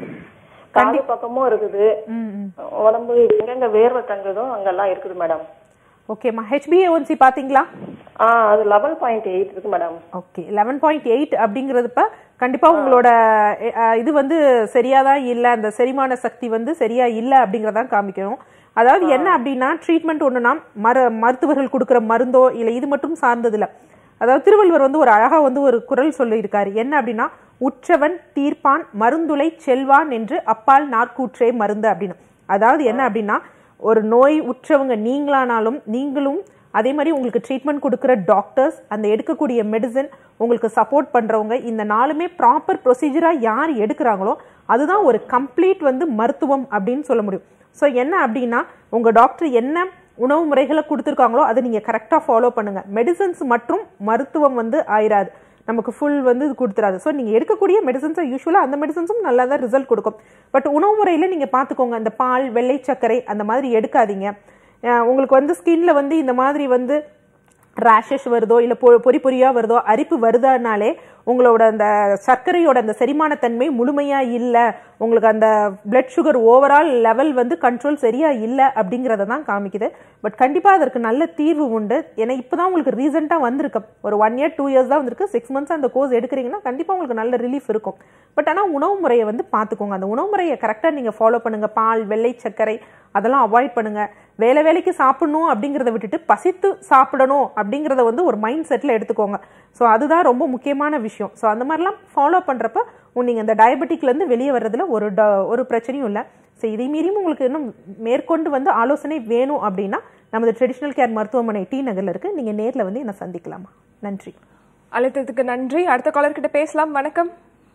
காது பக்கமும் இருக்குது ம் ம் உடம்பு எங்கெங்க வேர்வை தங்குதோ அங்கெல்லாம் இருக்குது மேடம் ஓகேம்மா ஹெச்பிஏஒன்சி பார்த்தீங்களா ஆ அது லெவல் பாயிண்ட் எயிட் இருக்கு madam okay eleven point eight அப்படிங்கிறதுப்ப கண்டிப்பாக உங்களோட எ- அ, இது வந்து சரியாக தான் இல்லை அந்த செரிமான சக்தி வந்து சரியா இல்லை அப்படிங்கிறதான் காமிக்கணும் அதாவது என்ன அப்படின்னா ட்ரீட்மெண்ட் ஒன்றுனா மரு மருத்துவர்கள் கொடுக்குற மருந்தோ இல்லை இது மட்டும் சார்ந்தது இல்லை அதாவது திருவள்ளுவர் வந்து ஒரு அழகா வந்து ஒரு குரல் சொல்லியிருக்காரு என்ன அப்படின்னா உற்றவன் தீர்ப்பான் மருந்துளை செல்வான் என்று அப்பால் நாற்கூற்றே மருந்து அப்படின்னு அதாவது என்ன அப்படின்னா ஒரு நோய் உற்றவங்க நீங்களானாலும் நீங்களும் அதே மாதிரி உங்களுக்கு ட்ரீட்மெண்ட் கொடுக்குற டாக்டர்ஸ் அந்த எடுக்கக்கூடிய மெடிசன் உங்களுக்கு சப்போர்ட் பண்றவங்க இந்த நாலுமே ப்ராப்பர் ப்ரொசீஜராக யார் எடுக்கிறாங்களோ அதுதான் ஒரு கம்ப்ளீட் வந்து மருத்துவம் அப்படின்னு சொல்ல முடியும் ஸோ என்ன அப்படின்னா உங்க டாக்டர் என்ன உணவு முறைகளை கொடுத்துருக்காங்களோ அதை நீங்கள் கரெக்டாக ஃபாலோ பண்ணுங்க மெடிசன்ஸ் மற்றும் மருத்துவம் வந்து ஆயிராது நமக்கு ஃபுல் வந்து இது கொடுத்துறாது ஸோ நீங்கள் எடுக்கக்கூடிய மெடிசன்ஸை யூஸ்வலாக அந்த மெடிசன்ஸும் நல்லா தான் ரிசல்ட் கொடுக்கும் பட் உணவு முறையில் நீங்கள் பார்த்துக்கோங்க இந்த பால் வெள்ளை சர்க்கரை அந்த மாதிரி எடுக்காதீங்க அஹ் உங்களுக்கு வந்து ஸ்கின்ல வந்து இந்த மாதிரி வந்து ரேஷஸ் வருதோ இல்லை பொ பொறி பொறியாக வருதோ அரிப்பு வருதானாலே உங்களோட அந்த சர்க்கரையோட அந்த செரிமானத்தன்மை முழுமையாக இல்லை உங்களுக்கு அந்த பிளட் சுகர் ஓவரால் லெவல் வந்து கண்ட்ரோல் சரியாக இல்லை அப்படிங்கிறத தான் காமிக்குது பட் கண்டிப்பாக அதற்கு நல்ல தீர்வு உண்டு ஏன்னா இப்போ தான் உங்களுக்கு ரீசெண்டாக வந்திருக்கு ஒரு ஒன் இயர் டூ இயர்ஸ் தான் வந்திருக்கு சிக்ஸ் மந்த்ஸ் அந்த கோர்ஸ் எடுக்கிறீங்கன்னா கண்டிப்பாக உங்களுக்கு நல்ல ரிலீஃப் இருக்கும் பட் ஆனால் உணவு முறையை வந்து பார்த்துக்கோங்க அந்த உணவு முறையை கரெக்டாக நீங்கள் ஃபாலோ பண்ணுங்கள் பால் வெள்ளை சர்க்கரை அதெல்லாம் அவாய்ட் பண்ணுங்க வேலை வேலைக்கு சாப்பிடணும் அப்படிங்கிறத விட்டுட்டு பசித்து சாப்பிடணும் அப்படிங்கிறத வந்து ஒரு மைண்ட் செட்டில் எடுத்துக்கோங்க ஸோ அதுதான் ரொம்ப முக்கியமான விஷயம் ஸோ அந்த மாதிரிலாம் ஃபாலோ பண்ணுறப்ப நீங்கள் இந்த டயபெட்டிக்லேருந்து வெளியே வர்றதுல ஒரு ட ஒரு பிரச்சனையும் இல்லை ஸோ இதை மீறியும் உங்களுக்கு இன்னும் மேற்கொண்டு வந்து ஆலோசனை வேணும் அப்படின்னா நமது ட்ரெடிஷ்னல் கேர் மருத்துவமனை டி நகரில் இருக்குது நீங்கள் நேரில் வந்து என்னை சந்திக்கலாமா நன்றி அழைத்ததுக்கு நன்றி அடுத்த காலர் கிட்ட பேசலாம் வணக்கம்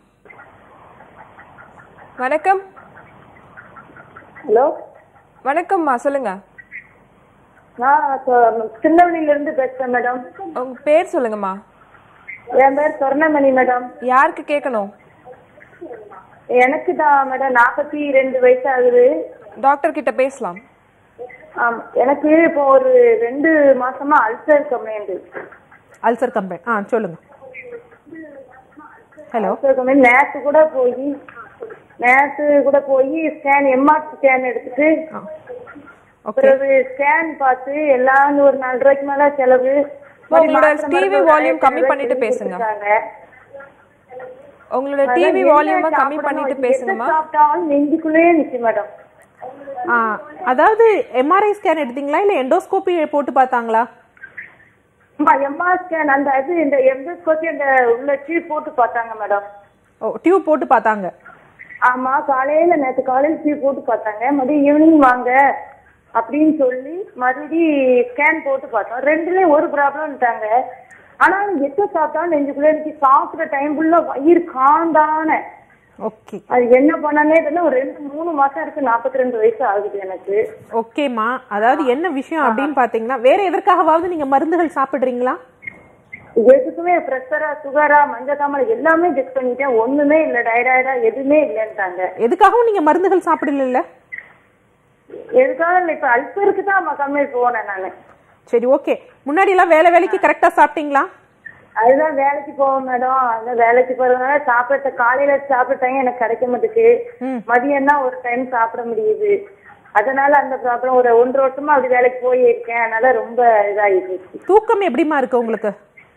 வணக்கம் ஹலோ வணக்கம்மா சொல்லுங்க நான் சொ- திருநெல்வேலியில இருந்து பேசுறேன் மேடம் உங்க பேர் சொல்லுங்கம்மா என் பேர் சொர்ணமணி மேடம் யாருக்கு கேட்கணும் எனக்கு தான் மேடம் நாற்பத்தி ரெண்டு வயசு ஆகுது டாக்டர் கிட்ட பேசலாம் ஆம், எனக்கு இப்போ ஒரு ரெண்டு மாசமா அல்சர் கம்ப்ளைண்ட் அல்சர் கம்ப்ளைண்ட் ஆ சொல்லுங்கள் ஹலோ அல்சர் கம்ப்ளைண்ட் நேத்து கூட போய் நேத்து கூட போய் ஸ்கேன் எம்ஆர் ஸ்கேன் எடுத்துட்டு ஓகே பிறகு ஸ்கேன் பார்த்து எல்லாம் ஒரு நாலு ரூபாய்க்கு மேல செலவு உங்களோட மாத்திரை TV மருந்து ஒரு volume ஆயிரத்தி கம்மி ஐநூறு பண்ணிட்டு ரூபாய்க்கு பேசுங்க. கொடுத்திருக்காங்க. உங்களோட அதான் டிவி என்ன வால்யூமை கம்மி சாப்பிடணும், பண்ணிட்டு எது பேசுங்கம்மா சாப்பிட்டாலும் நெஞ்சுக்குள்ளேயே நிக்கு மேடம் ஆ அதாவது எம்ஆர்ஐ ஸ்கேன் எடுத்தீங்களா இல்லை எண்டோஸ்கோபி போட்டு பார்த்தாங்களா அம்மா எம்ஆர் ஸ்கேன் அந்த இது இந்த எண்டோஸ்கோபி அந்த உள்ள டியூப் போட்டு பார்த்தாங்க மேடம் ஓ டியூப் போட்டு பார்த்தாங்க ஆமா காலையில நேத்து காலையில டியூப் போட்டு பார்த்தாங்க மறுபடியும் ஈவினிங் வாங்க அப்படின்னு சொல்லி மறுபடி ஸ்கேன் போட்டு பார்த்தோம் ரெண்டுலயும் ஒரு ப்ராப்ளம்ட்டாங்க ஆனா எத்த சாப்பிட்டாலும் நெஞ்சுக்குள்ளே எனக்கு சாப்பிட்ற டைம் ஃபுல்லா வயிறு காந்தான ஓகே அது என்ன பண்ணனே தெரியல ஒரு ரெண்டு மூணு மாசம் இருக்கு நாற்பத்தி ரெண்டு வயசு ஆகுது எனக்கு ஓகேம்மா அதாவது என்ன விஷயம் அப்படின்னு பார்த்தீங்கன்னா வேற எதற்காகவாவது நீங்க மருந்துகள் சாப்பிடுறீங்களா எதுக்குமே ப்ரெஷரா சுகரா மஞ்சக்காமல் எல்லாமே செக் பண்ணிட்டேன் ஒண்ணுமே இல்ல டைராய்டா எதுவுமே இல்லைன்ட்டாங்க எதுக்காகவும் நீங்க மருந்துகள் சாப்பிடல எதுக்காக இல்ல இப்ப அல்சருக்கு தான் கம்மி போனேன் நானு சரி ஓகே முன்னாடி எல்லாம் வேலை வேலைக்கு கரெக்டா சாப்பிட்டீங்களா அதுதான் வேலைக்கு போவோம் மேடம் அந்த வேலைக்கு போறதுனால சாப்பிட்ட காலையில சாப்பிட்ட டைம் எனக்கு கிடைக்க மாட்டுக்கு மதியம் தான் ஒரு டைம் சாப்பிட முடியுது அதனால அந்த ப்ராப்ளம் ஒரு ஒன்றரை வருஷமா அப்படி வேலைக்கு போய் இருக்கேன் அதனால ரொம்ப இதாயிடுச்சு தூக்கம் எப்படிமா இருக்கு உங்களுக்கு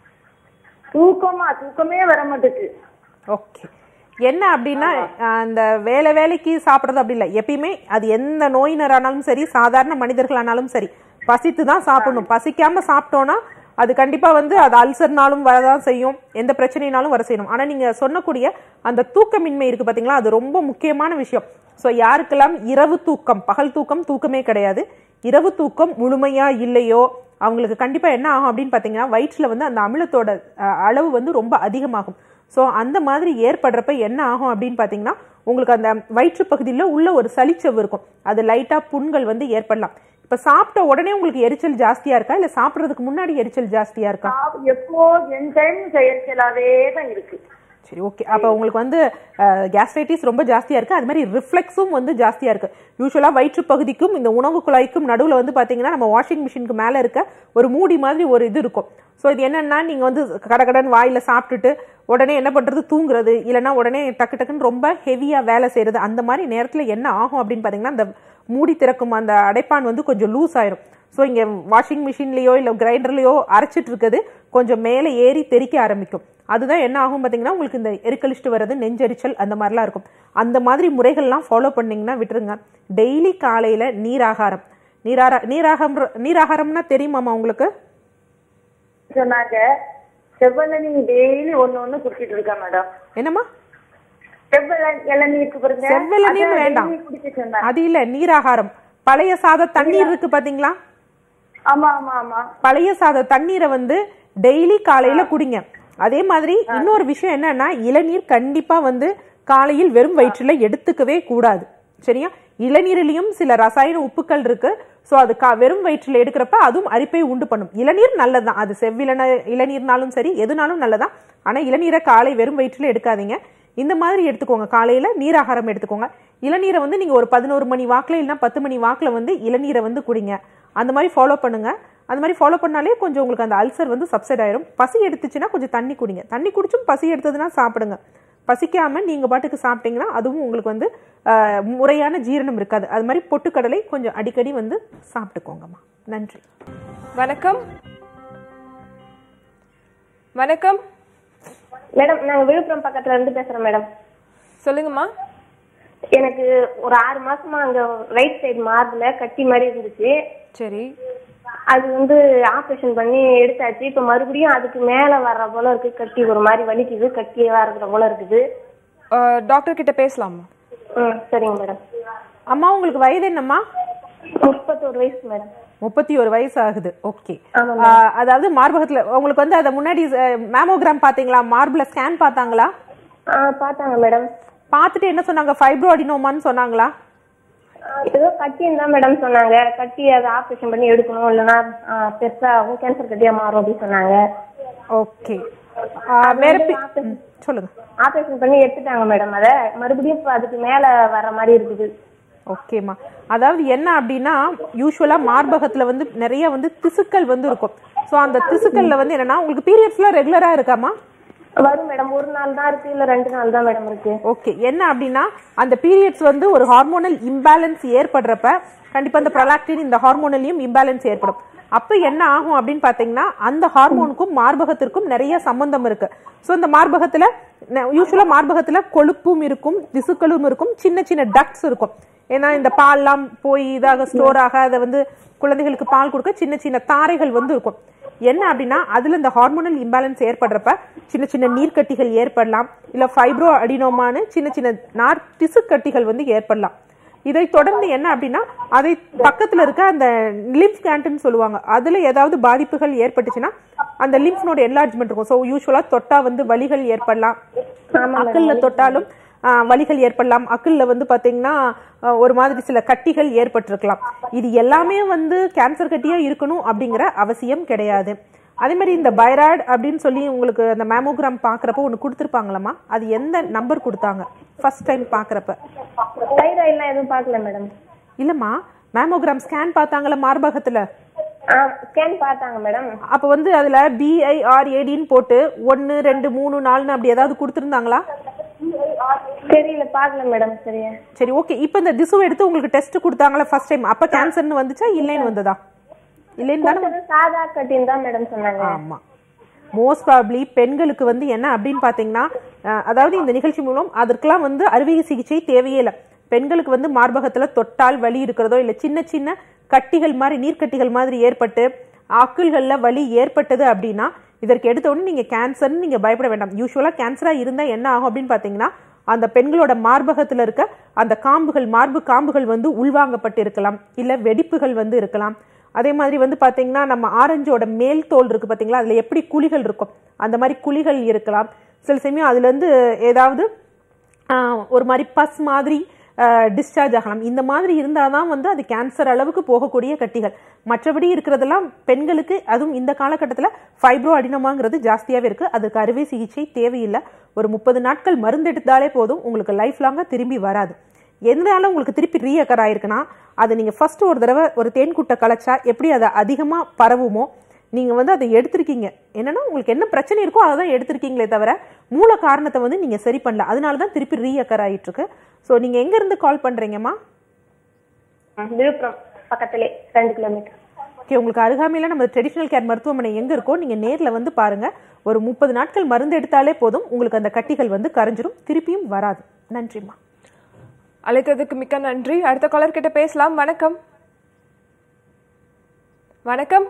தூக்கமா தூக்கமே வர மாட்டுக்கு ஓகே என்ன அப்படின்னா அஹ், அந்த வேலை வேலைக்கு சாப்பிட்றது அப்படி இல்லை எப்பயுமே அது எந்த நோயினரானாலும் சரி சாதாரண மனிதர்களானாலும் சரி பசித்து தான் சாப்பிடணும் பசிக்காம சாப்பிட்டோன்னா அது கண்டிப்பா வந்து அது அல்சர்னாலும் வரதான் செய்யும் எந்த பிரச்சனைனாலும் வர செய்யணும் ஆனா நீங்க சொன்னக்கூடிய அந்த தூக்கமின்மை இருக்கு பாத்தீங்களா அது ரொம்ப முக்கியமான விஷயம் ஸோ யாருக்கெல்லாம் இரவு தூக்கம் பகல் தூக்கம் தூக்கமே கிடையாது இரவு தூக்கம் முழுமையா இல்லையோ அவங்களுக்கு கண்டிப்பா என்ன ஆகும் அப்படின்னு பாத்தீங்கன்னா வயிற்றுல வந்து அந்த அமிலத்தோட அஹ், அளவு வந்து ரொம்ப அதிகமாகும் ஸோ அந்த மாதிரி ஏற்படுறப்ப என்ன ஆகும் அப்படின்னு பார்த்தீங்கன்னா உங்களுக்கு அந்த வயிற்று பகுதியில் உள்ள ஒரு சளிச்சவு இருக்கும் அது லைட்டாக புண்கள் வந்து ஏற்படலாம் இப்போ சாப்பிட்ட உடனே உங்களுக்கு எரிச்சல் ஜாஸ்தியா இருக்கா இல்லை சாப்பிட்றதுக்கு முன்னாடி எரிச்சல் ஜாஸ்தியா இருக்கா சாப்- எப்போ என் டைம் எரிச்சலாவே தான் இருக்கு சரி ஓகே அப்போ உங்களுக்கு வந்து கேஸ்ட்ரைட்டிஸ் ரொம்ப ஜாஸ்தியாக இருக்குது அது மாதிரி ரிஃப்ளெக்ஸும் வந்து ஜாஸ்தியாக இருக்குது யூஸ்வலாக வயிற்று பகுதிக்கும் இந்த உணவு குழாய்க்கும் நடுவில் வந்து பார்த்தீங்கன்னா நம்ம வாஷிங் மிஷினுக்கு மேலே இருக்க ஒரு மூடி மாதிரி ஒரு இது இருக்கும் ஸோ இது என்னென்னா நீங்கள் வந்து கடகடன் வாயில் சாப்பிட்டுட்டு உடனே என்ன பண்ணுறது தூங்குறது இல்லைன்னா உடனே டக்கு டக்குன்னு ரொம்ப ஹெவியாக வேலை செய்கிறது அந்த மாதிரி நேரத்தில் என்ன ஆகும் அப்படின்னு பார்த்தீங்கன்னா அந்த மூடி திறக்கும் அந்த அடைப்பான் வந்து கொஞ்சம் லூஸ் ஆயிரும் ஸோ இங்கே வாஷிங் மிஷின்லேயோ இல்லை கிரைண்டர்லேயோ அரைச்சிட்டு இருக்குது கொஞ்சம் மேலே ஏறி தெறிக்க ஆரம்பிக்கும் அதுதான் என்ன ஆகும் பார்த்தீங்கன்னா உங்களுக்கு இந்த எரிக்கலிச்சிட்டு வர்றது நெஞ்செரிச்சல் அந்த மாதிரிலாம் இருக்கும் அந்த மாதிரி முறைகள்லாம் ஃபாலோ பண்ணீங்கன்னா விட்டுருங்க டெய்லி காலையில் நீராகாரம் நீராரா நீராகம் நீராகாரம்னா தெரியுமாம்மா உங்களுக்கு சொன்னாங்க செவ்வெளநீ டெய்லி ஒண்ணு ஒண்ணு குடிச்சிட்டு இருக்கேன் மேடம் என்னம்மா செவ்வெள இளநீருக்கு பாருங்க செவ்வெளநீர் அதை வேண்டாம் daily குடிக்க சொன்னாங்க அது இல்ல நீராகாரம் பழைய சாத தண்ணீர் இருக்கு பாத்தீங்களா ஆமா ஆமா ஆமா பழைய சாத தண்ணீரை வந்து டெய்லி காலையில குடிங்க அதே மாதிரி இன்னொரு விஷயம் என்னன்னா இளநீர் கண்டிப்பா வந்து காலையில் வெறும் வயிற்றுல எடுத்துக்கவே கூடாது சரியா இளநீரிலையும் சில ரசாயன உப்புக்கள் இருக்கு ஸோ அது கா வெறும் வயிற்றுல எடுக்கிறப்ப அதுவும் அரிப்பை உண்டு பண்ணும் இளநீர் நல்லதுதான் அது செவ்விளன இளநீர்னாலும் சரி எதுனாலும் நல்லதான் ஆனா இளநீரை காலை வெறும் வயிற்றுல எடுக்காதீங்க இந்த மாதிரி எடுத்துக்கோங்க காலையில நீராகாரம் எடுத்துக்கோங்க இளநீரை வந்து நீங்க ஒரு பதினோரு மணி வாக்குல இல்லைன்னா பத்து மணி வாக்குல வந்து இளநீரை வந்து குடிங்க அந்த மாதிரி ஃபாலோ பண்ணுங்க அந்த மாதிரி ஃபாலோ பண்ணாலே கொஞ்சம் உங்களுக்கு அந்த அல்சர் வந்து சப்சைட் ஆயிரும் பசி எடுத்துச்சுன்னா கொஞ்சம் தண்ணி குடிங்க தண்ணி குடிச்சும் பசி எடுத்ததுன்னா சாப்பிடுங்க பசிக்காம நீங்க பாட்டுக்கு சாப்பிட்டீங்கன்னா அதுவும் உங்களுக்கு வந்து ஆஹ், முறையான ஜீரணம் இருக்காது அது மாதிரி பொட்டுக்கடலை கொஞ்சம் அடிக்கடி வந்து சாப்பிட்டுக்கோங்கம்மா நன்றி வணக்கம் வணக்கம் மேடம் நாங்க விழுப்புரம் பக்கத்துல இருந்து பேசுறோம் மேடம் சொல்லுங்கம்மா எனக்கு ஒரு ஆறு மாசமா அங்க ரைட் சைடு மார்புல கட்டி மாதிரி இருந்துச்சு சரி அது வந்து ஆபரேஷன் பண்ணி எடுத்தாச்சு இப்ப மறுபடியும் அதுக்கு மேல வர்ற போல இருக்கு கட்டி ஒரு மாதிரி வலிக்குது கட்டியவா இருக்கிற போல இருக்குது அஹ், டாக்டர் கிட்ட பேசலாமா ம் சரிங்க மேடம் அம்மா உங்களுக்கு வயது என்னம்மா முப்பத்தோரு வயசு மேடம் முப்பத்தி ஒரு வயசு ஆகுது ஓகே ஆமா அதாவது மார்பகத்துல உங்களுக்கு வந்து அதை முன்னாடி மேமோகிராம் பாத்தீங்களா மார்பிள ஸ்கேன் பார்த்தாங்களா ஆ பார்த்தாங்க மேடம் பார்த்துட்டு என்ன சொன்னாங்க ஃபைப்ரோ அடினோமான்னு சொன்னாங்களா ஏதோ கட்டின்னு தான் மேடம் சொன்னாங்க கட்டி அதை ஆபரேஷன் பண்ணி எடுக்கணும் இல்லைன்னா ஆ, பெருசா ஆகும் கேன்சர் கட்டியா மாறும் அப்படின்னு சொன்னாங்க ஓகே வேற பி- ம், சொல்லுங்க ஆபரேஷன் பண்ணி எடுத்துட்டாங்க மேடம் அதை மறுபடியும் இப்ப அதுக்கு மேல வர்ற மாதிரி இருக்குது ஓகேம்மா அதாவது என்ன அப்படின்னா யூஸ்வலா மார்பகத்துல வந்து நிறைய வந்து திசுக்கள் வந்து இருக்கும் ஸோ அந்த திசுக்கள்ல வந்து என்னன்னா உங்களுக்கு பீரியட்ஸ்லாம் ரெகுலரா இருக்காமா வரும் மேடம் ஒரு நாள் தான் இருக்கு இல்ல ரெண்டு நாள் தான் மேடம் இருக்கு ஓகே என்ன அப்படின்னா அந்த பீரியட்ஸ் வந்து ஒரு ஹார்மோனல் இம்பேலன்ஸ் ஏற்படுறப்ப கண்டிப்பா இந்த ப்ரொலாக்டின் இந்த ஹார்மோனலையும் இம்பேலன்ஸ் ஏற்படும் அப்ப என்ன ஆகும் அப்படின்னு பாத்தீங்கன்னா அந்த ஹார்மோனுக்கும் மார்பகத்திற்கும் நிறைய சம்பந்தம் இருக்கு ஸோ இந்த மார்பகத்துல யூஸ்வலா மார்பகத்துல கொழுப்பும் இருக்கும் திசுக்களும் இருக்கும் சின்ன சின்ன டக்ட்ஸ் இருக்கும் ஏன்னா இந்த பால்லாம் போய் இதாக ஸ்டோர் ஆக அதை வந்து குழந்தைகளுக்கு பால் கொடுக்க சின்ன சின்ன தாரைகள் வந்து இருக்கும் என்ன அப்படின்னா அதுல இந்த ஹார்மோனல் இம்பேலன்ஸ் ஏற்படுறப்ப சின்ன சின்ன நீர்க்கட்டிகள் ஏற்படலாம் இல்ல ஃபைப்ரோ அடினோமான்னு சின்ன சின்ன நார் திசுக்கட்டிகள் வந்து ஏற்படலாம் இதை தொடர்ந்து என்ன அப்படின்னா அதை பக்கத்துல இருக்க அந்த லிம்ப் கேண்ட்னு சொல்லுவாங்க அதுல ஏதாவது பாதிப்புகள் ஏற்பட்டுச்சுன்னா அந்த லிம்ப் நோட என்லார்ஜ்மெண்ட் இருக்கும் ஸோ யூஸ்வலா தொட்டா வந்து வலிகள் ஏற்படலாம் அக்கல்ல தொட்டாலும் ஆ, வலிகள் ஏற்படலாம் அக்கல்ல வந்து பாத்தீங்கன்னா ஆ, ஒரு மாதிரி சில கட்டிகள் ஏற்பட்டிருக்கலாம் இது எல்லாமே வந்து கேன்சர் கட்டியா இருக்கணும் அப்படிங்கிற அவசியம் கிடையாது அதே மாதிரி இந்த பைராய்டு அப்படின்னு சொல்லி உங்களுக்கு அந்த மேமோகிராம் பாக்குறப்ப ஒன்று கொடுத்துருப்பாங்களம்மா அது எந்த நம்பர் கொடுத்தாங்க ஃபர்ஸ்ட் டைம் பாக்குறப்ப தைராய்டுலாம் எதுவும் பார்க்கல மேடம் இல்லம்மா மேமோகிராம் ஸ்கேன் பார்த்தாங்களா மார்பகத்துல ஸ்கேன் பார்த்தாங்க மேடம் அப்ப வந்து அதுல பிஐஆர்ஏடின்னு போட்டு ஒன்னு ரெண்டு மூணு நாலுன்னு அப்படி ஏதாவது கொடுத்துருந்தாங்களா தெரியல பார்க்கல மேடம் சரியா சரி ஓகே இப்போ இந்த திசு எடுத்து உங்களுக்கு டெஸ்ட் கொடுத்தாங்களா ஃபர்ஸ்ட் டைம் அப்ப கேன்சர்னு வந்துச்சா இல்லைன்னு வந்ததா இல்லைன்னு தானே கொடுத்தது சாதா கட்டின்னு தான் மேடம் சொன்னாங்க ஆமா மோஸ்ட் ப்ராப்ளி பெண்களுக்கு வந்து என்ன அப்படின்னு பாத்தீங்கன்னா அஹ், அதாவது இந்த நிகழ்ச்சி மூலம் அதற்கெல்லாம் வந்து அறுவை சிகிச்சை தேவையே இல்லை பெண்களுக்கு வந்து மார்பகத்துல தொட்டால் வலி இருக்கிறதோ இல்ல சின்ன சின்ன கட்டிகள் மாதிரி நீர்க்கட்டிகள் மாதிரி ஏற்பட்டு ஆக்கிள்கள்ல வலி ஏற்பட்டது அப்படின்னா இதற்கு எடுத்த உடனே நீங்க கேன்சர்னு நீங்க பயப்பட வேண்டாம் யூஸ்வலா கேன்சரா இருந்தா என்ன ஆகும் அப்படின்னு பாத்தீங்கன்னா அந்த பெண்களோட மார்பகத்துல இருக்க அந்த காம்புகள் மார்பு காம்புகள் வந்து உள்வாங்கப்பட்டு இருக்கலாம் இல்ல வெடிப்புகள் வந்து இருக்கலாம் அதே மாதிரி வந்து பாத்தீங்கன்னா நம்ம ஆரஞ்சோட மேல் தோல் இருக்கு பாத்தீங்களா அதுல எப்படி குழிகள் இருக்கும் அந்த மாதிரி குழிகள் இருக்கலாம் சில சமயம் அதுல இருந்து ஏதாவது ஆஹ், ஒரு மாதிரி பஸ் மாதிரி டிஸ்சார்ஜ் ஆகலாம் இந்த மாதிரி இருந்தால் தான் வந்து அது கேன்சர் அளவுக்கு போகக்கூடிய கட்டிகள் மற்றபடி இருக்கிறதெல்லாம் பெண்களுக்கு அதுவும் இந்த காலகட்டத்தில் ஃபைப்ரோ அடினமாங்கிறது ஜாஸ்தியாகவே இருக்குது அதுக்கு அறுவை சிகிச்சை தேவையில்லை ஒரு முப்பது நாட்கள் மருந்து எடுத்தாலே போதும் உங்களுக்கு லைஃப் லாங்காக திரும்பி வராது எதனால உங்களுக்கு திருப்பி ரீஅக்கர் ஆயிருக்குன்னா அதை நீங்கள் ஃபர்ஸ்ட் ஒரு தடவை ஒரு தேன்குட்டை கலைச்சா எப்படி அதை அதிகமாக பரவுமோ நீங்கள் வந்து அதை எடுத்திருக்கீங்க என்னன்னா உங்களுக்கு என்ன பிரச்சனை இருக்கோ அதை தான் எடுத்திருக்கீங்களே தவிர மூல காரணத்தை வந்து நீங்கள் சரி பண்ணல அதனால தான் திருப்பி ரீஅக்கர் ஆயிட்டு இருக்கு ஸோ நீங்கள் எங்கேருந்து கால் பண்ணுறீங்கம்மா விழுப்புரம் பக்கத்திலே ரெண்டு கிலோமீட்டர் ஓகே உங்களுக்கு அருகாமையில் நம்ம ட்ரெடிஷ்னல் கேர் மருத்துவமனை எங்கே இருக்கோ நீங்கள் நேரில் வந்து பாருங்க ஒரு முப்பது நாட்கள் மருந்து எடுத்தாலே போதும் உங்களுக்கு அந்த கட்டிகள் வந்து கரைஞ்சிரும் திருப்பியும் வராது நன்றிம்மா அழைத்ததுக்கு மிக்க நன்றி அடுத்த காலர் கிட்ட பேசலாம் வணக்கம் வணக்கம்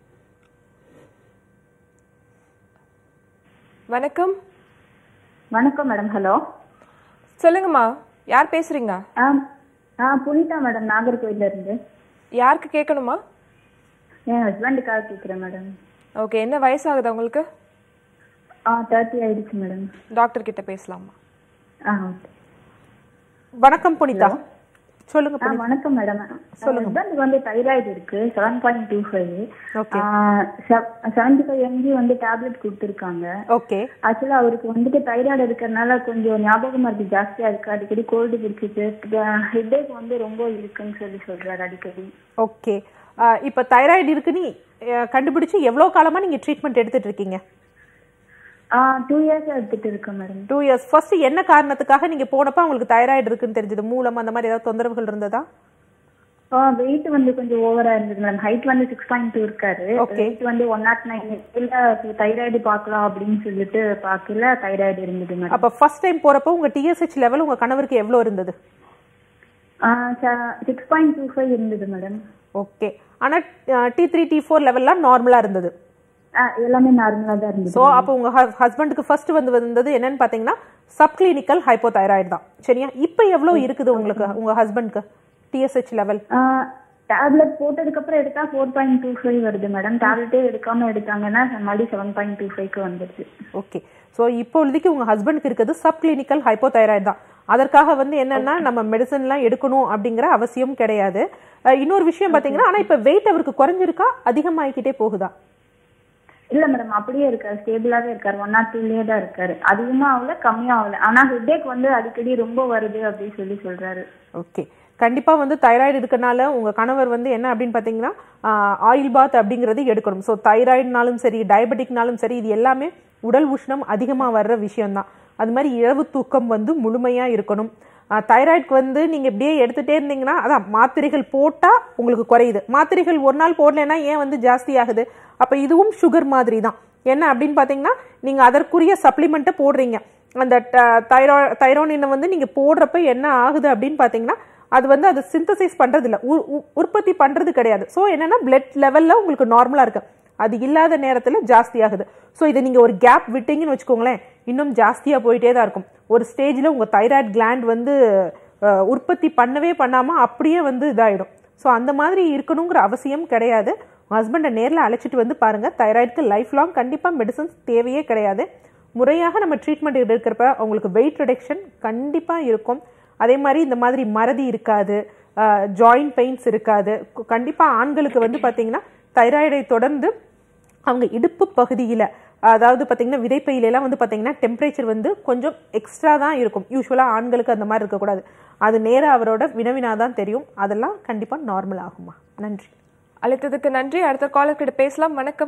வணக்கம் வணக்கம் மேடம் ஹலோ சொல்லுங்கம்மா யார் பேசுறீங்க ஆ ஆ புனிதா மேடம் நாகர்கோயில்ல இருந்து யாருக்கு கேட்கணுமா என் ஹஸ்பண்டுக்காக கேட்குறேன் மேடம் ஓகே என்ன வயசாகுது உங்களுக்கு ஆ தேர்ட்டி ஆயிடுச்சு மேடம் டாக்டர் கிட்ட பேசலாமா ஆ ஓகே வணக்கம் புனிதா சொல்லுங்க ஆ வணக்கம் மேடம் சொல்லுங்க ஹஸ்பண்டுக்கு வந்து தைராய்டு இருக்கு seven point two five okay seventy five MG வந்து டேப்லெட் கொடுத்துருக்காங்க ஓகே ஆக்சுவலா அவருக்கு வந்துட்டு தைராய்டு இருக்கிறதுனால கொஞ்சம் ஞாபக மருந்து ஜாஸ்தியா இருக்கு அடிக்கடி கோல்டு பிடிச்சிட்டு ஹெட்டேக் வந்து ரொம்ப இருக்குன்னு சொல்லி சொல்றாரு அடிக்கடி ஓகே இப்போ தைராய்டு இருக்குன்னு அஹ், கண்டுபிடிச்சு எவ்வளோ காலமாக நீங்கள் ட்ரீட்மெண்ட் எடுத்துட்டு இருக்கீங்க டூ இயர்ஸ் எடுத்துட்டு இருக்கேன் மேடம் டூ இயர்ஸ் ஃபர்ஸ்ட் என்ன காரணத்துக்காக நீங்கள் போனப்போ உங்களுக்கு தைராய்டு இருக்குன்னு தெரிஞ்சது மூலம் அந்த மாதிரி ஏதாவது தொந்தரவுகள் இருந்ததா வெயிட் வந்து கொஞ்சம் ஓவரா இருந்தது மேடம் ஹைட் வந்து சிக்ஸ் பாயிண்ட் டூ இருக்காரு Okay. வெயிட் வந்து ஒன் நாட் நைன் இல்ல தைராய்டு பார்க்கலாம் அப்படின்னு சொல்லிட்டு பார்க்கல தைராய்டு இருந்தது மேடம் அப்போ ஃபர்ஸ்ட் டைம் போகிறப்போ உங்கள் டிஎஸ்ஹெச் லெவல் உங்கள் கணவருக்கு எவ்வளோ இருந்தது சிக்ஸ் பாயிண்ட் டூ ஃபைவ் இருந்தது மேடம் ஓகே ஆனால் டி த்ரீ டி ஃபோர் லெவல்லாம் நார்மலாக இருந்தது எல்லாமே நார்மலா தான் இருந்தது ஸோ அப்போ உங்கள் ஹஸ்பண்டுக்கு ஃபர்ஸ்ட் வந்து வந்தது என்னன்னு பார்த்தீங்கன்னா சப்கிளினிக்கல் ஹைப்போதைராய்டு தான் சரியா இப்போ எவ்வளோ இருக்குது உங்களுக்கு உங்கள் ஹஸ்பண்ட்க்கு டிஎஸ்ஹெச் லெவல் டேப்லெட் போட்டதுக்கு அப்புறம் எடுத்தா ஃபோர் பாயிண்ட் டூ ஃபைவ் வருது மேடம் டேப்லெட்டே எடுக்காம எடுத்தாங்கன்னா மறுபடியும் செவன் பாயிண்ட் டூ ஃபைவ்க்கு வந்துருச்சு ஓகே ஸோ இப்பொழுதைக்கு உங்கள் ஹஸ்பண்டுக்கு இருக்கிறது சப்கிளினிக்கல் ஹைப்போதைராய்டு தான் அதற்காக வந்து என்னன்னா நம்ம மெடிசன்லாம் எடுக்கணும் அப்படிங்கிற அவசியம் கிடையாது அஹ் இன்னொரு விஷயம் பார்த்தீங்கன்னா ஆனால் இப்போ வெயிட் அவருக்கு குறைஞ்சிருக்கா அதிகமாகிக்கிட்டே போகுதா இல்ல மேடம் அப்படியே இருக்காரு ஸ்டேபிளாவே இருக்காரு ஒன் நாட் டூலயே தான் இருக்காரு அதிகமா ஆகல கம்மியா ஆகல ஆனா ஹெட்டேக் வந்து அடிக்கடி ரொம்ப வருது அப்படின்னு சொல்லி சொல்றாரு ஓகே கண்டிப்பாக வந்து தைராய்டு இருக்கனால உங்கள் கணவர் வந்து என்ன அப்படின்னு பார்த்தீங்கன்னா ஆயில் பாத் அப்படிங்கிறது எடுக்கணும் ஸோ தைராய்டுனாலும் சரி டயபெட்டிக்னாலும் சரி இது எல்லாமே உடல் உஷ்ணம் அதிகமாக வர்ற விஷயம்தான் அது மாதிரி இரவு தூக்கம் வந்து முழுமையாக இருக்கணும் தைராய்டுக்கு வந்து நீங்கள் இப்படியே எடுத்துகிட்டே இருந்தீங்கன்னா அதான் மாத்திரைகள் போட்டால் உங்களுக்கு குறையுது மாத்திரைகள் ஒரு நாள் போடலைன்னா ஏன் வந்து ஜாஸ்தி ஆகுது அப்போ இதுவும் சுகர் மாதிரி தான் என்ன அப்படின்னு பார்த்தீங்கன்னா நீங்கள் அதற்குரிய சப்ளிமெண்ட்டை போடுறீங்க அந்த தைரா தைரோனினை வந்து நீங்கள் போடுறப்ப என்ன ஆகுது அப்படின்னு பார்த்தீங்கன்னா அது வந்து அது சிந்தசைஸ் பண்ணுறது இல்லை உற்பத்தி பண்ணுறது கிடையாது ஸோ என்னென்னா பிளட் லெவலில் உங்களுக்கு நார்மலாக இருக்கு அது இல்லாத நேரத்தில் ஜாஸ்தி ஆகுது ஸோ இதை நீங்கள் ஒரு கேப் விட்டீங்கன்னு வச்சுக்கோங்களேன் இன்னும் ஜாஸ்தியாக போயிட்டே தான் இருக்கும் ஒரு ஸ்டேஜில் உங்கள் தைராய்டு கிளாண்ட் வந்து அஹ், உற்பத்தி பண்ணவே பண்ணாமல் அப்படியே வந்து இதாயிடும் ஸோ அந்த மாதிரி இருக்கணுங்கிற அவசியம் கிடையாது உங்கள் ஹஸ்பண்டை நேரில் அழைச்சிட்டு வந்து பாருங்கள் தைராய்டுக்கு லைஃப் லாங் கண்டிப்பாக மெடிசன்ஸ் தேவையே கிடையாது முறையாக நம்ம ட்ரீட்மெண்ட் எடுக்கிறப்ப அவங்களுக்கு வெயிட் ரிடக்ஷன் கண்டிப்பாக இருக்கும் அதே மாதிரி இந்த மாதிரி மறதி இருக்காது ஜாயிண்ட் பெயின்ஸ் இருக்காது கண்டிப்பாக ஆண்களுக்கு வந்து பார்த்தீங்கன்னா தைராய்டை தொடர்ந்து அவங்க இடுப்பு பகுதியில் அதாவது பார்த்தீங்கன்னா விதைப்பையிலலாம் வந்து பார்த்தீங்கன்னா டெம்பரேச்சர் வந்து கொஞ்சம் எக்ஸ்ட்ரா தான் இருக்கும் யூஸ்வலாக ஆண்களுக்கு அந்த மாதிரி இருக்கக்கூடாது அது நேராக அவரோட வினவினா தான் தெரியும் அதெல்லாம் கண்டிப்பாக நார்மல் ஆகுமா நன்றி அழைத்ததுக்கு நன்றி அடுத்த காலர் கிட்ட பேசலாம் வணக்கம்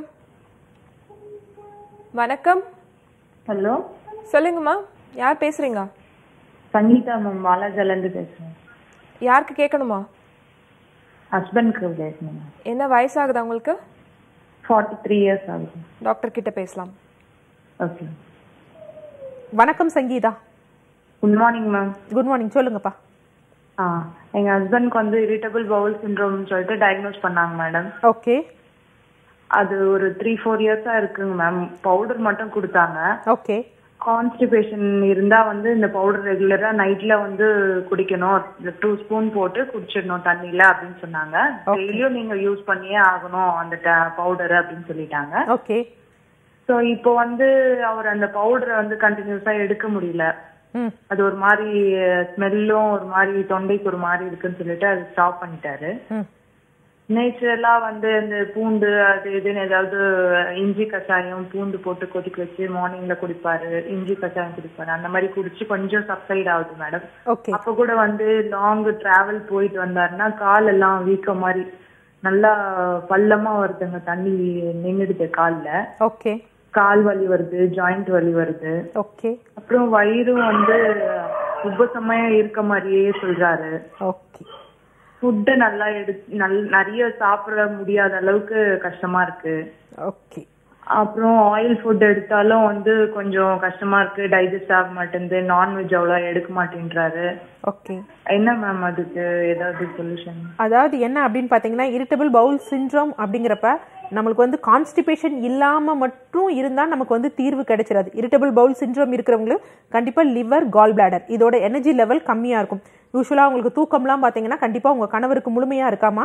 வணக்கம் ஹலோ சொல்லுங்கம்மா யார் பேசுறீங்க சங்கீதா மேம் வாலாஜால இருந்து பேசுறேன் யாருக்கு கேட்கணுமா ஹஸ்பண்ட்க்கு பேசணும் என்ன வயசாகுதா உங்களுக்கு ஃபார்ட்டி த்ரீ இயர்ஸ் ஆகுது டாக்டர் கிட்ட பேசலாம் ஓகே வணக்கம் Sangeetha good morning ma'am good morning சொல்லுங்கப்பா ஆ எங்க ஹஸ்பண்ட்க்கு வந்து இரிட்டபிள் பவுல் சிண்ட்ரோம் சொல்லிட்டு டயக்னோஸ் பண்ணாங்க மேடம் ஓகே அது ஒரு த்ரீ ஃபோர் இயர்ஸா இருக்குங்க மேம் பவுடர் மட்டும் கொடுத்தாங்க ஓகே கான்ஸ்டிபேஷன் இருந்தா வந்து இந்த பவுடர் ரெகுலரா நைட்ல வந்து குடிக்கணும் டூ ஸ்பூன் போட்டு குடிச்சிடணும் தண்ணியில அப்படின்னு சொன்னாங்க டெய்லியும் நீங்க யூஸ் பண்ணியே ஆகணும் அந்த பவுடர் அப்படின்னு சொல்லிட்டாங்க ஓகே சோ இப்போ வந்து அவர் அந்த பவுடரை வந்து கண்டினியூஸா எடுக்க முடியல ம் அது ஒரு மாதிரி ஸ்மெல்லும் ஒரு மாதிரி தொண்டைக்கு ஒரு மாதிரி இருக்குன்னு சொல்லிட்டு அது ஸ்டாப் பண்ணிட்டாரு ம் நேச்சுரலா வந்து இந்த பூண்டு அது இதுன்னு ஏதாவது இஞ்சி கஷாயம் பூண்டு போட்டு கொதிக்க வச்சு மார்னிங்ல குடிப்பாரு இஞ்சி கஷாயம் குடிப்பாரு அந்த மாதிரி குடிச்சு கொஞ்சம் சப்சைட் ஆகுது மேடம் ஓகே அப்ப கூட வந்து லாங் டிராவல் போயிட்டு வந்தாருன்னா கால் எல்லாம் வீக்க மாதிரி நல்லா பள்ளமா வருதுங்க தண்ணி நின்னுடுது கால்ல ஓகே கால் வலி வருது ஜாயிண்ட் வலி வருது ஓகே அப்புறம் வயிறும் வந்து உபசமா இருக்க மாதிரியே சொல்றாரு ஓகே ஃபுட்டு நல்லா எடு நல் நிறைய சாப்பிட முடியாத அளவுக்கு கஷ்டமா இருக்கு ஓகே அப்புறம் ஆயில் ஃபுட் எடுத்தாலும் வந்து கொஞ்சம் கஷ்டமா இருக்கு டைஜஸ்ட் ஆக மாட்டேங்குது நான்வெஜ் அவ்வளோ எடுக்க மாட்டேன்றாரு ஓகே என்ன மேம் அதுக்கு ஏதாவது சொல்யூஷன் அதாவது என்ன அப்படின்னு பார்த்தீங்கன்னா இரிட்டபிள் பவுல் சிண்ட்ரோம் அப்படிங்கிறப்ப நம்மளுக்கு வந்து கான்ஸ்டிபேஷன் இல்லாமல் மட்டும் இருந்தால் நமக்கு வந்து தீர்வு கிடைச்சிடாது இரிட்டபிள் பவுல் சிண்ட்ரோம் இருக்கிறவங்களுக்கு கண்டிப்பாக லிவர் கால் பிளாடர் இதோட எனர்ஜி லெவல் கம்மியாக இருக்கும் யூஸ்வலாக உங்களுக்கு தூக்கம்லாம் பார்த்தீங்கன்னா கண்டிப்பாக உங்கள் கணவருக்கு முழுமையாக இருக்காமா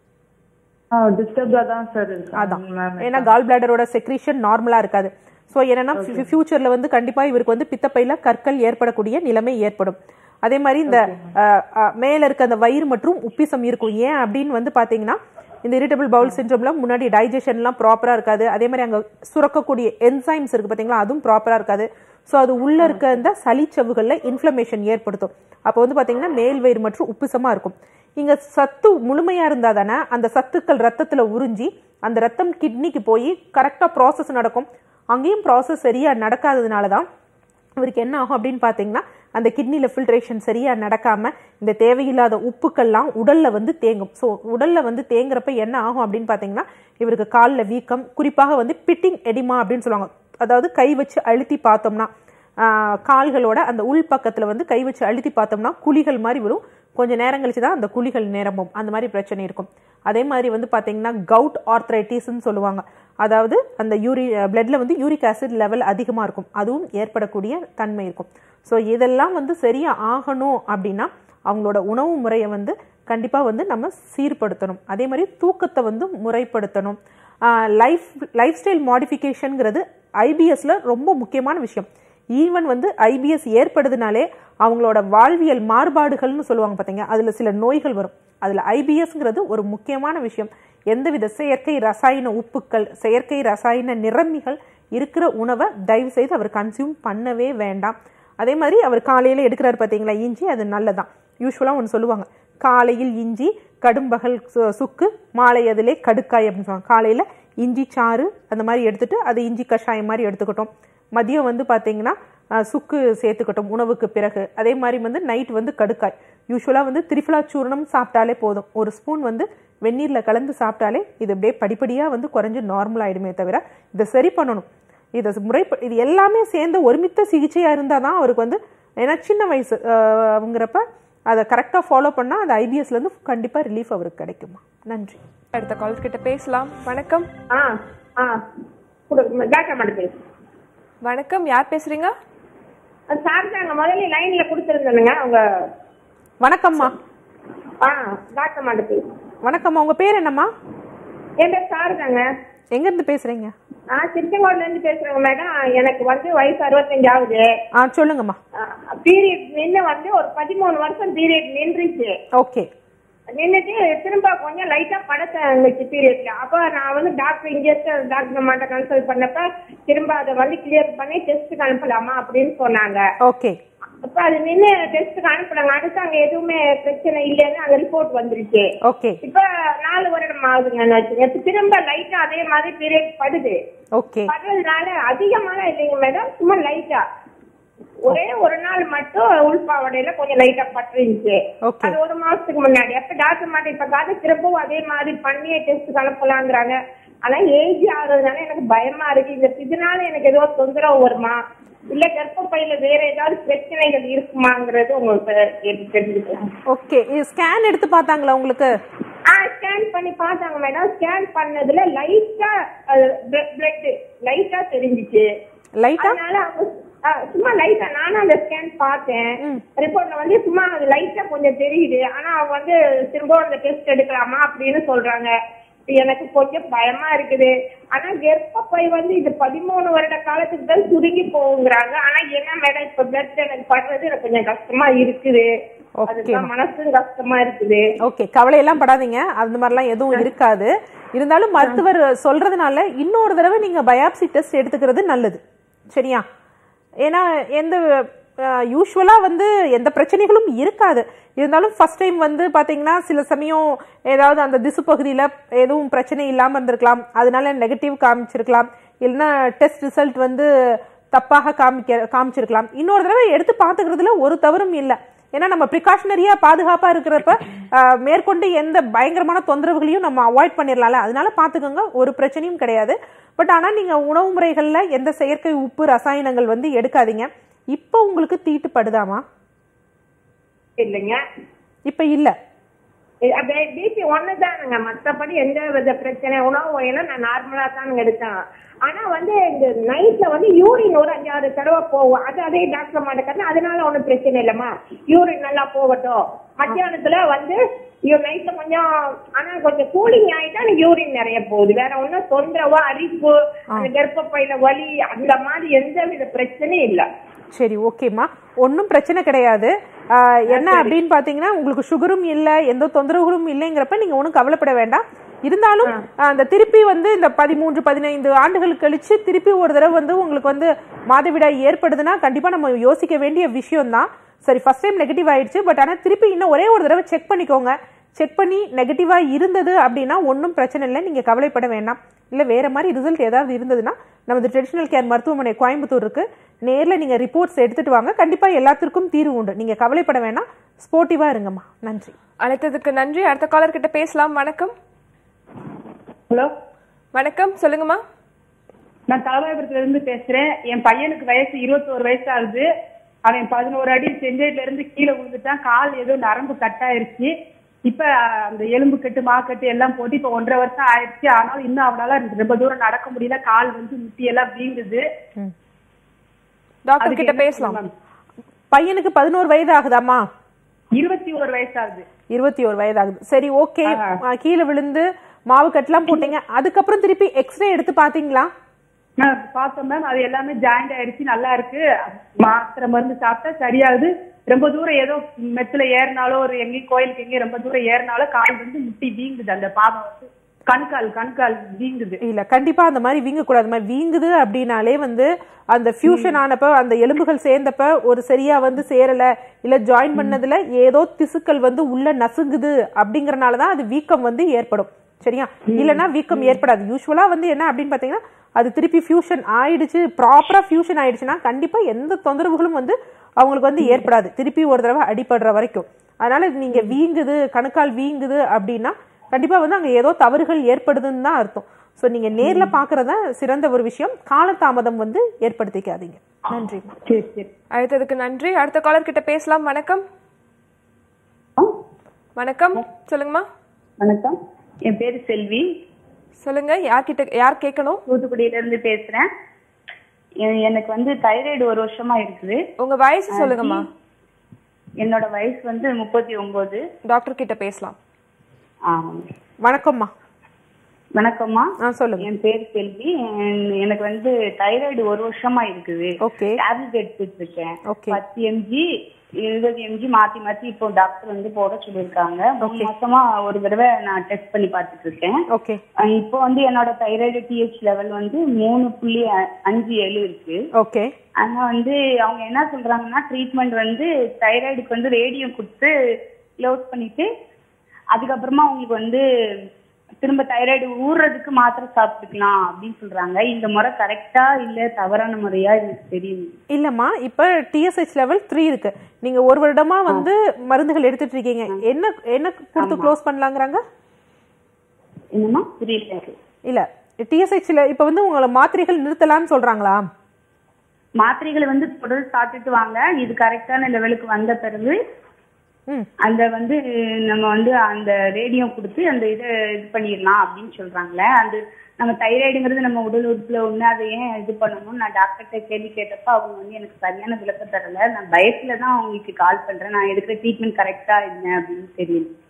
டிஸ்டர்ப்டா தான் சார் அதான் இருக்கு மேம் ஏன்னா கால் பிளாடரோட செக்ரீஷன் நார்மலாக இருக்காது ஸோ என்னன்னா ஃபியூச்சரில் வந்து கண்டிப்பாக இவருக்கு வந்து பித்தப்பையில கற்கள் ஏற்படக்கூடிய நிலைமை ஏற்படும் அதே மாதிரி இந்த அஹ், அஹ், மேல இருக்க அந்த வயிறு மற்றும் உப்பிசம் இருக்கும் ஏன் அப்படின்னு வந்து பாத்தீங்கன்னா இந்த இரிட்டபிள் பவுல் சிண்ட்ரோம்ல முன்னாடி டைஜஷன்லாம் ப்ராப்பரா இருக்காது அதே மாதிரி அங்க சுரக்கக்கூடிய என்சைம்ஸ் இருக்கு பாத்தீங்களா அதுவும் ப்ராப்பரா இருக்காது ஸோ அது உள்ள இருக்க அந்த சளிச்சவுகள்ல இன்ஃப்ளமேஷன் ஏற்படுத்தும் அப்போ வந்து பாத்தீங்கன்னா மேல் வயிறு மற்றும் உப்புசமா இருக்கும் இங்க சத்து முழுமையா இருந்தா தானே அந்த சத்துக்கள் ரத்தத்துல உறிஞ்சி அந்த ரத்தம் கிட்னிக்கு போய் கரெக்டா ப்ராசஸ் நடக்கும் அங்கேயும் ப்ராசஸ் சரியா நடக்காததுனால தான் இவருக்கு என்ன ஆகும் அப்படின்னு பார்த்தீங்கன்னா அந்த கிட்னில ஃபில்ட்ரேஷன் சரியா நடக்காம இந்த தேவையில்லாத உப்புக்கள்லாம் உடல்ல வந்து தேங்கும் ஸோ உடல்ல வந்து தேங்குறப்ப என்ன ஆகும் அப்படின்னு பார்த்தீங்கன்னா இவருக்கு காலில் வீக்கம் குறிப்பாக வந்து பிட்டிங் எடிமா அப்படின்னு சொல்லுவாங்க அதாவது கை வச்சு அழுத்தி பார்த்தோம்னா ஆஹ், கால்களோட அந்த உள் பக்கத்துல வந்து கை வச்சு அழுத்தி பார்த்தோம்னா குழிகள் மாதிரி வரும் கொஞ்ச நேரம் கழிச்சு தான் அந்த குழிகள் நிரம்பும் அந்த மாதிரி பிரச்சனை இருக்கும் அதே மாதிரி வந்து பார்த்தீங்கன்னா கவுட் ஆர்த்ரைட்டிஸ்ன்னு சொல்லுவாங்க அதாவது அந்த யூரி பிளட்ல வந்து யூரிக் ஆசிட் லெவல் அதிகமாக இருக்கும் அதுவும் ஏற்படக்கூடிய தன்மை இருக்கும் ஸோ இதெல்லாம் வந்து சரியா ஆகணும் அப்படின்னா அவங்களோட உணவு முறையை வந்து கண்டிப்பாக வந்து நம்ம சீர்படுத்தணும் அதே மாதிரி தூக்கத்தை வந்து முறைப்படுத்தணும் லைஃப் லைஃப் ஸ்டைல் மாடிஃபிகேஷனுங்கிறது ஐபிஎஸ்ல ரொம்ப முக்கியமான விஷயம் ஈவன் வந்து ஐபிஎஸ் ஏற்படுதுனாலே அவங்களோட வாழ்வியல் மாறுபாடுகள்னு சொல்லுவாங்க பார்த்தீங்க அதில் சில நோய்கள் வரும் அதில் ஐபிஎஸ்ங்கிறது ஒரு முக்கியமான விஷயம் எந்தவித செயற்கை ரசாயன உப்புக்கள் செயற்கை ரசாயன நிறமிகள் இருக்கிற உணவை தயவு செய்து அவர் கன்சியூம் பண்ணவே வேண்டாம் அதே மாதிரி அவர் காலையில் எடுக்கிறாரு பார்த்தீங்களா இஞ்சி அது நல்லதான் யூஸ்வலாக ஒன்று சொல்லுவாங்க காலையில் இஞ்சி கடும்பகல் சு- சுக்கு மாலை அதிலே கடுக்காய் அப்படின்னு சொல்லுவாங்க காலையில் இஞ்சி சாறு அந்த மாதிரி எடுத்துட்டு அது இஞ்சி கஷாயம் மாதிரி எடுத்துக்கிட்டோம் மதியம் வந்து பார்த்தீங்கன்னா அஹ், சுக்கு சேர்த்துக்கட்டும் உணவுக்கு பிறகு அதே மாதிரி வந்து நைட் வந்து கடுக்காய் யூஸ்வலாக வந்து திரிஃபலா சூர்ணம் சாப்பிட்டாலே போதும் ஒரு ஸ்பூன் வந்து வெந்நீரில் கலந்து சாப்பிட்டாலே இது அப்படியே படிப்படியாக வந்து குறைஞ்சு நார்மல் ஆயிடுமே தவிர இதை சரி பண்ணணும் இதை முறை இது எல்லாமே சேர்ந்து ஒருமித்த சிகிச்சையாக இருந்தால் தான் அவருக்கு வந்து ஏன்னா சின்ன வயசு அஹ், அவங்கிறப்ப அதை கரெக்டாக ஃபாலோ பண்ணால் அந்த ஐபிஎஸ்லேருந்து கண்டிப்பாக ரிலீஃப் அவருக்கு கிடைக்குமா நன்றி அடுத்த கால்ஸ் கிட்ட பேசலாம் வணக்கம் ஆ ஆ கொடுங்க டாக்டர் மட்டும் பேசு வணக்கம் யார் பேசுறீங்க சார் தாங்க முதல்ல லைன்ல கொடுத்துருந்தேனுங்க அவங்க வணக்கம்மா ஆ டாக்டர் மட்டும் பேசு வணக்கம்மா உங்கள் பேர் என்னம்மா என் பேர் சார் தாங்க எங்கேருந்து பேசுகிறீங்க ஆ திருச்செங்கோடுல இருந்து பேசுறேங்க மேடம் எனக்கு வந்து வயசு அறுபத்தஞ்சு ஆகுது ஆ சொல்லுங்கம்மா பீரியட் நின்று வந்து ஒரு பதிமூணு வருஷம் பீரியட் நின்றுச்சு ஓகே நின்றுட்டு திரும்ப கொஞ்சம் லைட்டா படத்தை இருந்துச்சு பீரியட்ல அப்ப நான் வந்து டாக்டர் இன்ஜெக்ஷன் டாக்டர் மாட்ட கன்சல்ட் பண்ணப்ப திரும்ப அதை வந்து கிளியர் பண்ணி டெஸ்ட்டுக்கு அனுப்பலாமா அப்படின்னு சொன்னாங்க ஓகே அப்ப அது நின்று டெஸ்ட்டுக்கு அனுப்புனாங்க அடுத்து அங்க எதுவுமே பிரச்சனை இல்லைன்னு அங்க ரிப்போர்ட் வந்துருச்சு ஓகே இப்ப நாலு வருடம் ஆகுதுங்கன்னு வச்சுங்க இப்ப திரும்ப லைட்டா அதே மாதிரி பீரியட் படுது ஓகே படுறதுனால அதிகமான இல்லைங்க மேடம் சும்மா லைட்டா ஒரே ஒரு நாள் மட்டும் உள்பாவடையில கொஞ்சம் லைட்டா பட்டுருந்துச்சு Okay. அது ஒரு மாசத்துக்கு முன்னாடி அப்ப டாக்டர் மாட்ட இப்ப காது திரும்பவும் அதே மாதிரி பண்ணி டெஸ்ட் அனுப்பலாங்கிறாங்க ஆனா ஏஜ் ஆகுறதுனால எனக்கு பயமா இருக்கு இந்த இதனால எனக்கு ஏதோ தொந்தரவு வருமா இல்ல கர்ப்பப்பையில வேற ஏதாவது பிரச்சனைகள் இருக்குமாங்கிறது உங்களுக்கு கேட்டு தெரிஞ்சுக்கலாம் ஓகே இது ஸ்கேன் எடுத்து பார்த்தாங்களா உங்களுக்கு ஆ ஸ்கேன் பண்ணி பார்த்தாங்க மேடம் ஸ்கேன் பண்ணதுல லைட்டா பிளட் லைட்டா தெரிஞ்சுச்சு லைட்டா அதனால அவங்க ஆ, சும்மா லைட்டா நானும் அந்த ஸ்கேன் பார்த்தேன் ரிப்போர்ட்ல வந்து சும்மா அது லைட்டா கொஞ்சம் தெரியுது ஆனா அவங்க வந்து திரும்ப அந்த டெஸ்ட் எடுக்கலாமா அப்படின்னு சொல்றாங்க எனக்கு கொஞ்சம் பயமா இருக்குது ஆனா கர்ப்பப்பை வந்து இது பதிமூணு வருட காலத்துக்கு தான் சுருங்கி போகுங்கிறாங்க ஆனா என்ன மேடம் இப்ப பிளட் எனக்கு படுறது எனக்கு கொஞ்சம் கஷ்டமா இருக்குது அதுதான் மனசும் கஷ்டமா இருக்குது ஓகே கவலையெல்லாம் படாதீங்க அந்த மாதிரிலாம் எதுவும் இருக்காது இருந்தாலும் மருத்துவர் சொல்றதுனால இன்னொரு தடவை நீங்க பயாப்சி டெஸ்ட் எடுத்துக்கிறது நல்லது சரியா ஏன்னா எந்த யூஸ்வலா வந்து எந்த பிரச்சனைகளும் இருக்காது இருந்தாலும் ஃபர்ஸ்ட் டைம் வந்து பாத்தீங்கன்னா சில சமயம் ஏதாவது அந்த திசு பகுதியில எதுவும் பிரச்சனை இல்லாம இருந்திருக்கலாம் அதனால நெகட்டிவ் காமிச்சிருக்கலாம் இல்லைன்னா டெஸ்ட் ரிசல்ட் வந்து தப்பாக காமிக்க காமிச்சிருக்கலாம் இன்னொரு தடவை எடுத்து பார்த்துக்கிறதுல ஒரு தவறும் இல்லை ஏன்னா நம்ம ப்ரிகாஷனரியா பாதுகாப்பா இருக்கிறப்ப அஹ், மேற்கொண்டு எந்த பயங்கரமான தொந்தரவுகளையும் நம்ம அவாய்ட் பண்ணிடலாம்ல அதனால பாத்துக்கோங்க ஒரு பிரச்சனையும் கிடையாது பட் ஆனா நீங்க உணவு முறைகள்ல எந்த செயற்கை உப்பு ரசாயனங்கள் வந்து எடுக்காதீங்க இப்போ உங்களுக்கு தீட்டுப்படுதாமா இல்லைங்க இப்ப இல்ல பிபி ஒண்ணுதானுங்க மத்தபடி எந்த வித பிரச்சனை உணவு வகையில நான் நார்மலா தான் எடுத்தேன் ஆனா வந்து இந்த நைட்ல வந்து யூரின் ஒரு அஞ்சாறு தடவை போகும் அது அதே டாக்டர் மாட்டேன் அதனால ஒண்ணும் பிரச்சனை இல்லம்மா யூரின் நல்லா போகட்டும் மத்தியானத்துல வந்து நைட்ல கொஞ்சம் ஆனா கொஞ்சம் கூலிங் ஆயிட்டா எனக்கு யூரின் நிறைய போகுது வேற ஒண்ணும் தொந்தரவு அரிப்பு அந்த கர்ப்பப்பையில வலி அந்த மாதிரி எந்த வித பிரச்சனையும் இல்ல சரி ஓகேம்மா ஒன்றும் பிரச்சனை கிடையாது ஆஹ், என்ன அப்படின்னு பார்த்தீங்கன்னா உங்களுக்கு சுகரும் இல்லை எந்த தொந்தரவுகளும் இல்லைங்கிறப்ப நீங்கள் ஒன்றும் கவலைப்பட வேண்டாம் இருந்தாலும் ஆஹ், அந்த திருப்பி வந்து இந்த பதிமூன்று பதினைந்து ஆண்டுகள் கழிச்சு திருப்பி ஒரு தடவை வந்து உங்களுக்கு வந்து மாதவிடாய் ஏற்படுதுன்னா கண்டிப்பாக நம்ம யோசிக்க வேண்டிய விஷயம் தான் சரி ஃபர்ஸ்ட் டைம் நெகட்டிவ் ஆயிடுச்சு பட் ஆனால் திருப்பி இன்னும் ஒரே ஒரு தடவை செக் பண்ணிக்கோங்க செக் பண்ணி நெகட்டிவாக இருந்தது அப்படின்னா ஒன்றும் பிரச்சனை இல்லை நீங்கள் கவலைப்பட வேண்டாம் இல்லை வேற மாதிரி ரிசல்ட் ஏதாவது இருந்ததுன்னா நமது ட்ரெடிஷனல் கேர் மருத்துவமனை கோயம்புத்தூர் இருக்கு நேரில் நீங்கள் ரிப்போர்ட்ஸ் எடுத்துட்டு வாங்க கண்டிப்பாக எல்லாத்திற்கும் தீர்வு உண்டு நீங்கள் கவலைப்பட வேண்டாம் ஸ்போர்ட்டிவாக இருங்கம்மா நன்றி அழைத்ததுக்கு நன்றி அடுத்த காலர் கிட்ட பேசலாம் வணக்கம் ஹலோ வணக்கம் சொல்லுங்கம்மா நான் தலைவாபுரத்துல இருந்து பேசுறேன் என் பையனுக்கு வயசு இருபத்தோரு வயசு ஆகுது அவன் பதினோரு அடி செஞ்சைட்ல இருந்து கீழே விழுந்துட்டான் கால் ஏதோ நரம்பு கட்டாயிருச்சு இப்ப அந்த எலும்பு கட்டு மாக்கட்டு எல்லாம் போட்டு இப்ப ஒன்றரை வருஷம் ஆயிடுச்சு ஆனாலும் இன்னும் அவனால ரொம்ப தூரம் நடக்க முடியல கால் வந்து முட்டி எல்லாம் வீங்குது டாக்டர் அதுக்கு கிட்ட என்ன பேசலாம் பண்ணலாம்? பையனுக்கு பதினோரு வயது ஆகுதாம்மா இருபத்தி ஒரு வயசு ஆகுது இருபத்தி ஒரு வயது ஆகுது சரி ஓகே கீழே விழுந்து மாவு கட்டெல்லாம் போட்டீங்க அதுக்கப்புறம் திருப்பி எக்ஸ்ரே எடுத்து பாத்தீங்களா நான் பார்த்தோம் மேம் அது எல்லாமே ஜாயிண்ட் ஆயிடுச்சு நல்லா இருக்கு மாத்திரை மருந்து சாப்பிட்டா சரியாகுது ரொம்ப தூரம் ஏதோ மெத்துல ஏறினாலோ ஒரு எங்கேயும் கோயிலுக்கு எங்கேயும் ரொம்ப தூரம் ஏறினாலோ கால் வந்து முட்டி வீங்குது அந்த பாதம் வந்து கண்கால் கண்கால் வீங்குது இல்ல கண்டிப்பா அந்த மாதிரி வீங்க கூடாது அந்த மாதிரி வீங்குது அப்படின்னாலே வந்து அந்த ஃபியூஷன் ஆனப்ப அந்த எலும்புகள் சேர்ந்தப்ப ஒரு சரியா வந்து சேரல இல்ல ஜாயின் பண்ணதுல ஏதோ திசுக்கள் வந்து உள்ள நசுங்குது அப்படிங்கறனாலதான் அது வீக்கம் வந்து ஏற்படும் சரியா இல்லனா வீக்கம் ஏற்படாது யூஸ்வலா வந்து என்ன அப்படின்னு பாத்தீங்கன்னா அது திருப்பி ஃபியூஷன் ஆயிடுச்சு ப்ராப்பரா ஃபியூஷன் ஆயிடுச்சுன்னா கண்டிப்பா எந்த தொந்தரவுகளும் வந்து அவங்களுக்கு வந்து ஏற்படாது திருப்பி ஒரு தடவை அடிபடுற வரைக்கும் அதனால நீங்க வீங்குது கணுக்கால் வீங்குது அப்படின்னா கண்டிப்பா வந்து அங்க ஏதோ தவறுகள் ஏற்படுதுன்னு தான் அர்த்தம் சோ நீங்க நேர்ல பாக்குறதா சிறந்த ஒரு விஷயம் காலதாமதம் வந்து ஏற்படுத்திக்காதீங்க நன்றி சரி சரி அழைத்ததுக்கு நன்றி அடுத்த காலர் கிட்ட பேசலாம் வணக்கம் வணக்கம் சொல்லுங்கம்மா வணக்கம் என் பேரு செல்வி சொல்லுங்க யார் கிட்ட யார் கேட்கணும் தூத்துக்குடியில இருந்து பேசுறேன் எ- எனக்கு வந்து தைராய்டு ஒரு வருஷமா இருக்குது உங்க வயசு சொல்லுங்கம்மா என்னோட வயசு வந்து முப்பத்தி ஒன்பது டாக்டர் கிட்ட பேசலாம் வணக்கம்மா வணக்கம்மா சொல்லுங்க என் பேர் செல்வி என்- எனக்கு வந்து தைராய்டு ஒரு வருஷமா இருக்குது ஓகே டேப்லெட் எடுத்துட்டு இருக்கேன் Okay. பத்து எம்ஜி இருபது எம்ஜி மாத்தி மாத்தி இப்போ டாக்டர் வந்து போட சொல்லியிருக்காங்க மூணு மாசமா ஒரு தடவை நான் டெஸ்ட் பண்ணி பார்த்துட்டு இருக்கேன் ஓகே அஹ் இப்போ வந்து என்னோட தைராய்டு டிஹெச் லெவல் வந்து மூணு புள்ளி அ- அஞ்சு ஏழு இருக்கு ஓகே ஆனா வந்து அவங்க என்ன சொல்றாங்கன்னா ட்ரீட்மெண்ட் வந்து தைராய்டுக்கு வந்து ரேடியம் கொடுத்து க்ளோஸ் பண்ணிட்டு அதுக்கப்புறமா உங்களுக்கு வந்து திரும்ப தைராய்டு ஊறுறதுக்கு மாத்திரை சாப்பிட்டுக்கலாம் அப்படின்னு சொல்றாங்க இந்த முறை கரெக்டா இல்ல தவறான முறையா எனக்கு தெரியும் இல்லம்மா இப்ப டிஎஸ்ஹெச் லெவல் த்ரீ இருக்கு நீங்க ஒரு வருடமா வந்து மருந்துகள் எடுத்துட்டு இருக்கீங்க என்ன என்ன கொடுத்து க்ளோஸ் பண்ணலாங்கிறாங்க என்னமா புரியல எனக்கு. இல்ல டிஎஸ்ஹெச்ல இப்ப வந்து உங்களை மாத்திரைகள் நிறுத்தலாம்னு சொல்றாங்களா மாத்திரைகளை வந்து தொடர்ந்து சாப்பிட்டுட்டு வாங்க இது கரெக்டான லெவலுக்கு வந்த பிறகு அந்த வந்து நம்ம வந்து அந்த ரேடியம் கொடுத்து அந்த இதை இது பண்ணிடலாம் அப்படின்னு சொல்றாங்களே அந்த நம்ம தைராய்டுங்கிறது நம்ம உடல் உறுப்புல ஒண்ணு அதை ஏன் இது பண்ணணும் நான் டாக்டர்கிட்ட கேள்வி கேட்டப்ப அவங்க வந்து எனக்கு சரியான விளக்கம் தரல நான் பயத்துல தான் அவங்களுக்கு கால் பண்றேன் நான் எடுக்கிற ட்ரீட்மெண்ட் கரெக்டா என்ன அப்படின்னு தெரியல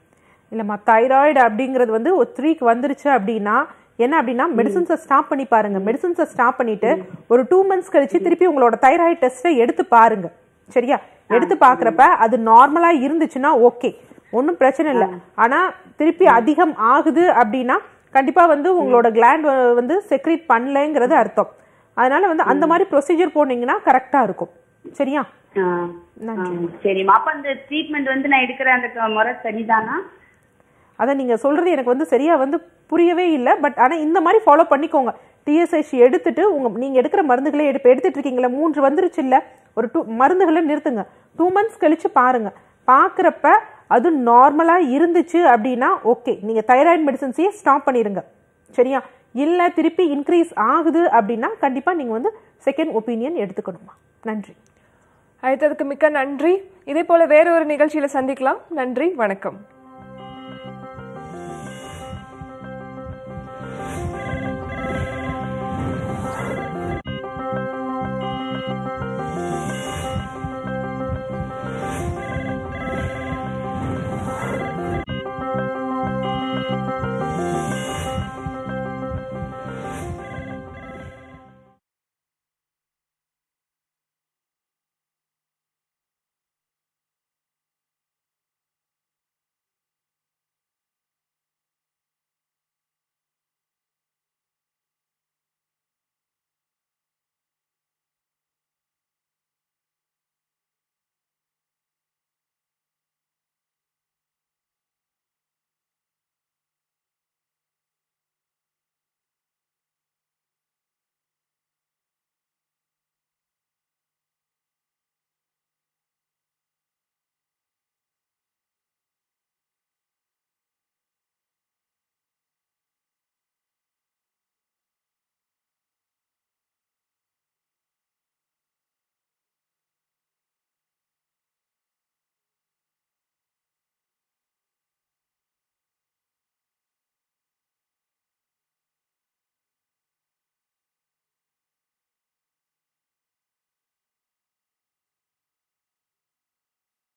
இல்லைம்மா தைராய்டு அப்படிங்கிறது வந்து ஒரு த்ரீக்கு வந்துருச்சு அப்படின்னா என்ன அப்படின்னா மெடிசன்ஸை ஸ்டாப் பண்ணி பாருங்க மெடிசன்ஸை ஸ்டாப் பண்ணிட்டு ஒரு டூ மந்த்ஸ் கழிச்சு திருப்பி உங்களோட தைராய்டு டெஸ்ட்டை எடுத்து பாருங்க சரியா எடுத்து பார்க்குறப்ப அது நார்மலா இருந்துச்சுன்னா ஓகே ஒன்றும் பிரச்சனை இல்லை ஆனா திருப்பி அதிகம் ஆகுது அப்படின்னா கண்டிப்பா வந்து உங்களோட கிளாண்ட் வந்து செக்ரேட் பண்ணலங்கிறது அர்த்தம் அதனால வந்து அந்த மாதிரி ப்ரொசீஜர் போனீங்கன்னா கரெக்டா இருக்கும் சரியா ஆ, ஆ, சரிம்மா அப்ப அந்த ட்ரீட்மெண்ட் வந்து நான் எடுக்கிற அந்த க- முறை சரிதானா அதை நீங்க சொல்றது எனக்கு வந்து சரியா வந்து புரியவே இல்லை பட் ஆனா இந்த மாதிரி ஃபாலோ பண்ணிக்கோங்க டிஎஸ்ஐசி எடுத்துட்டு உங்க நீங்க எடுக்கிற மருந்துகளே எடுப்பு எடுத்துட்டு இருக்கீங்களா மூன்று வந்துருச்சு இல்ல ஒரு டூ மருந்துகளை நிறுத்துங்க டூ மந்த்ஸ் கழிச்சு பாருங்க பாக்குறப்ப அது நார்மலா இருந்துச்சு அப்படின்னா ஓகே நீங்க தைராய்டு மெடிசன்ஸையே ஸ்டாப் பண்ணிருங்க சரியா இல்ல திருப்பி இன்க்ரீஸ் ஆகுது அப்படின்னா கண்டிப்பா நீங்க வந்து செகண்ட் ஒப்பீனியன் எடுத்துக்கணுமா நன்றி அழைத்ததுக்கு மிக்க நன்றி இதே போல வேற ஒரு நிகழ்ச்சியில சந்திக்கலாம் நன்றி வணக்கம்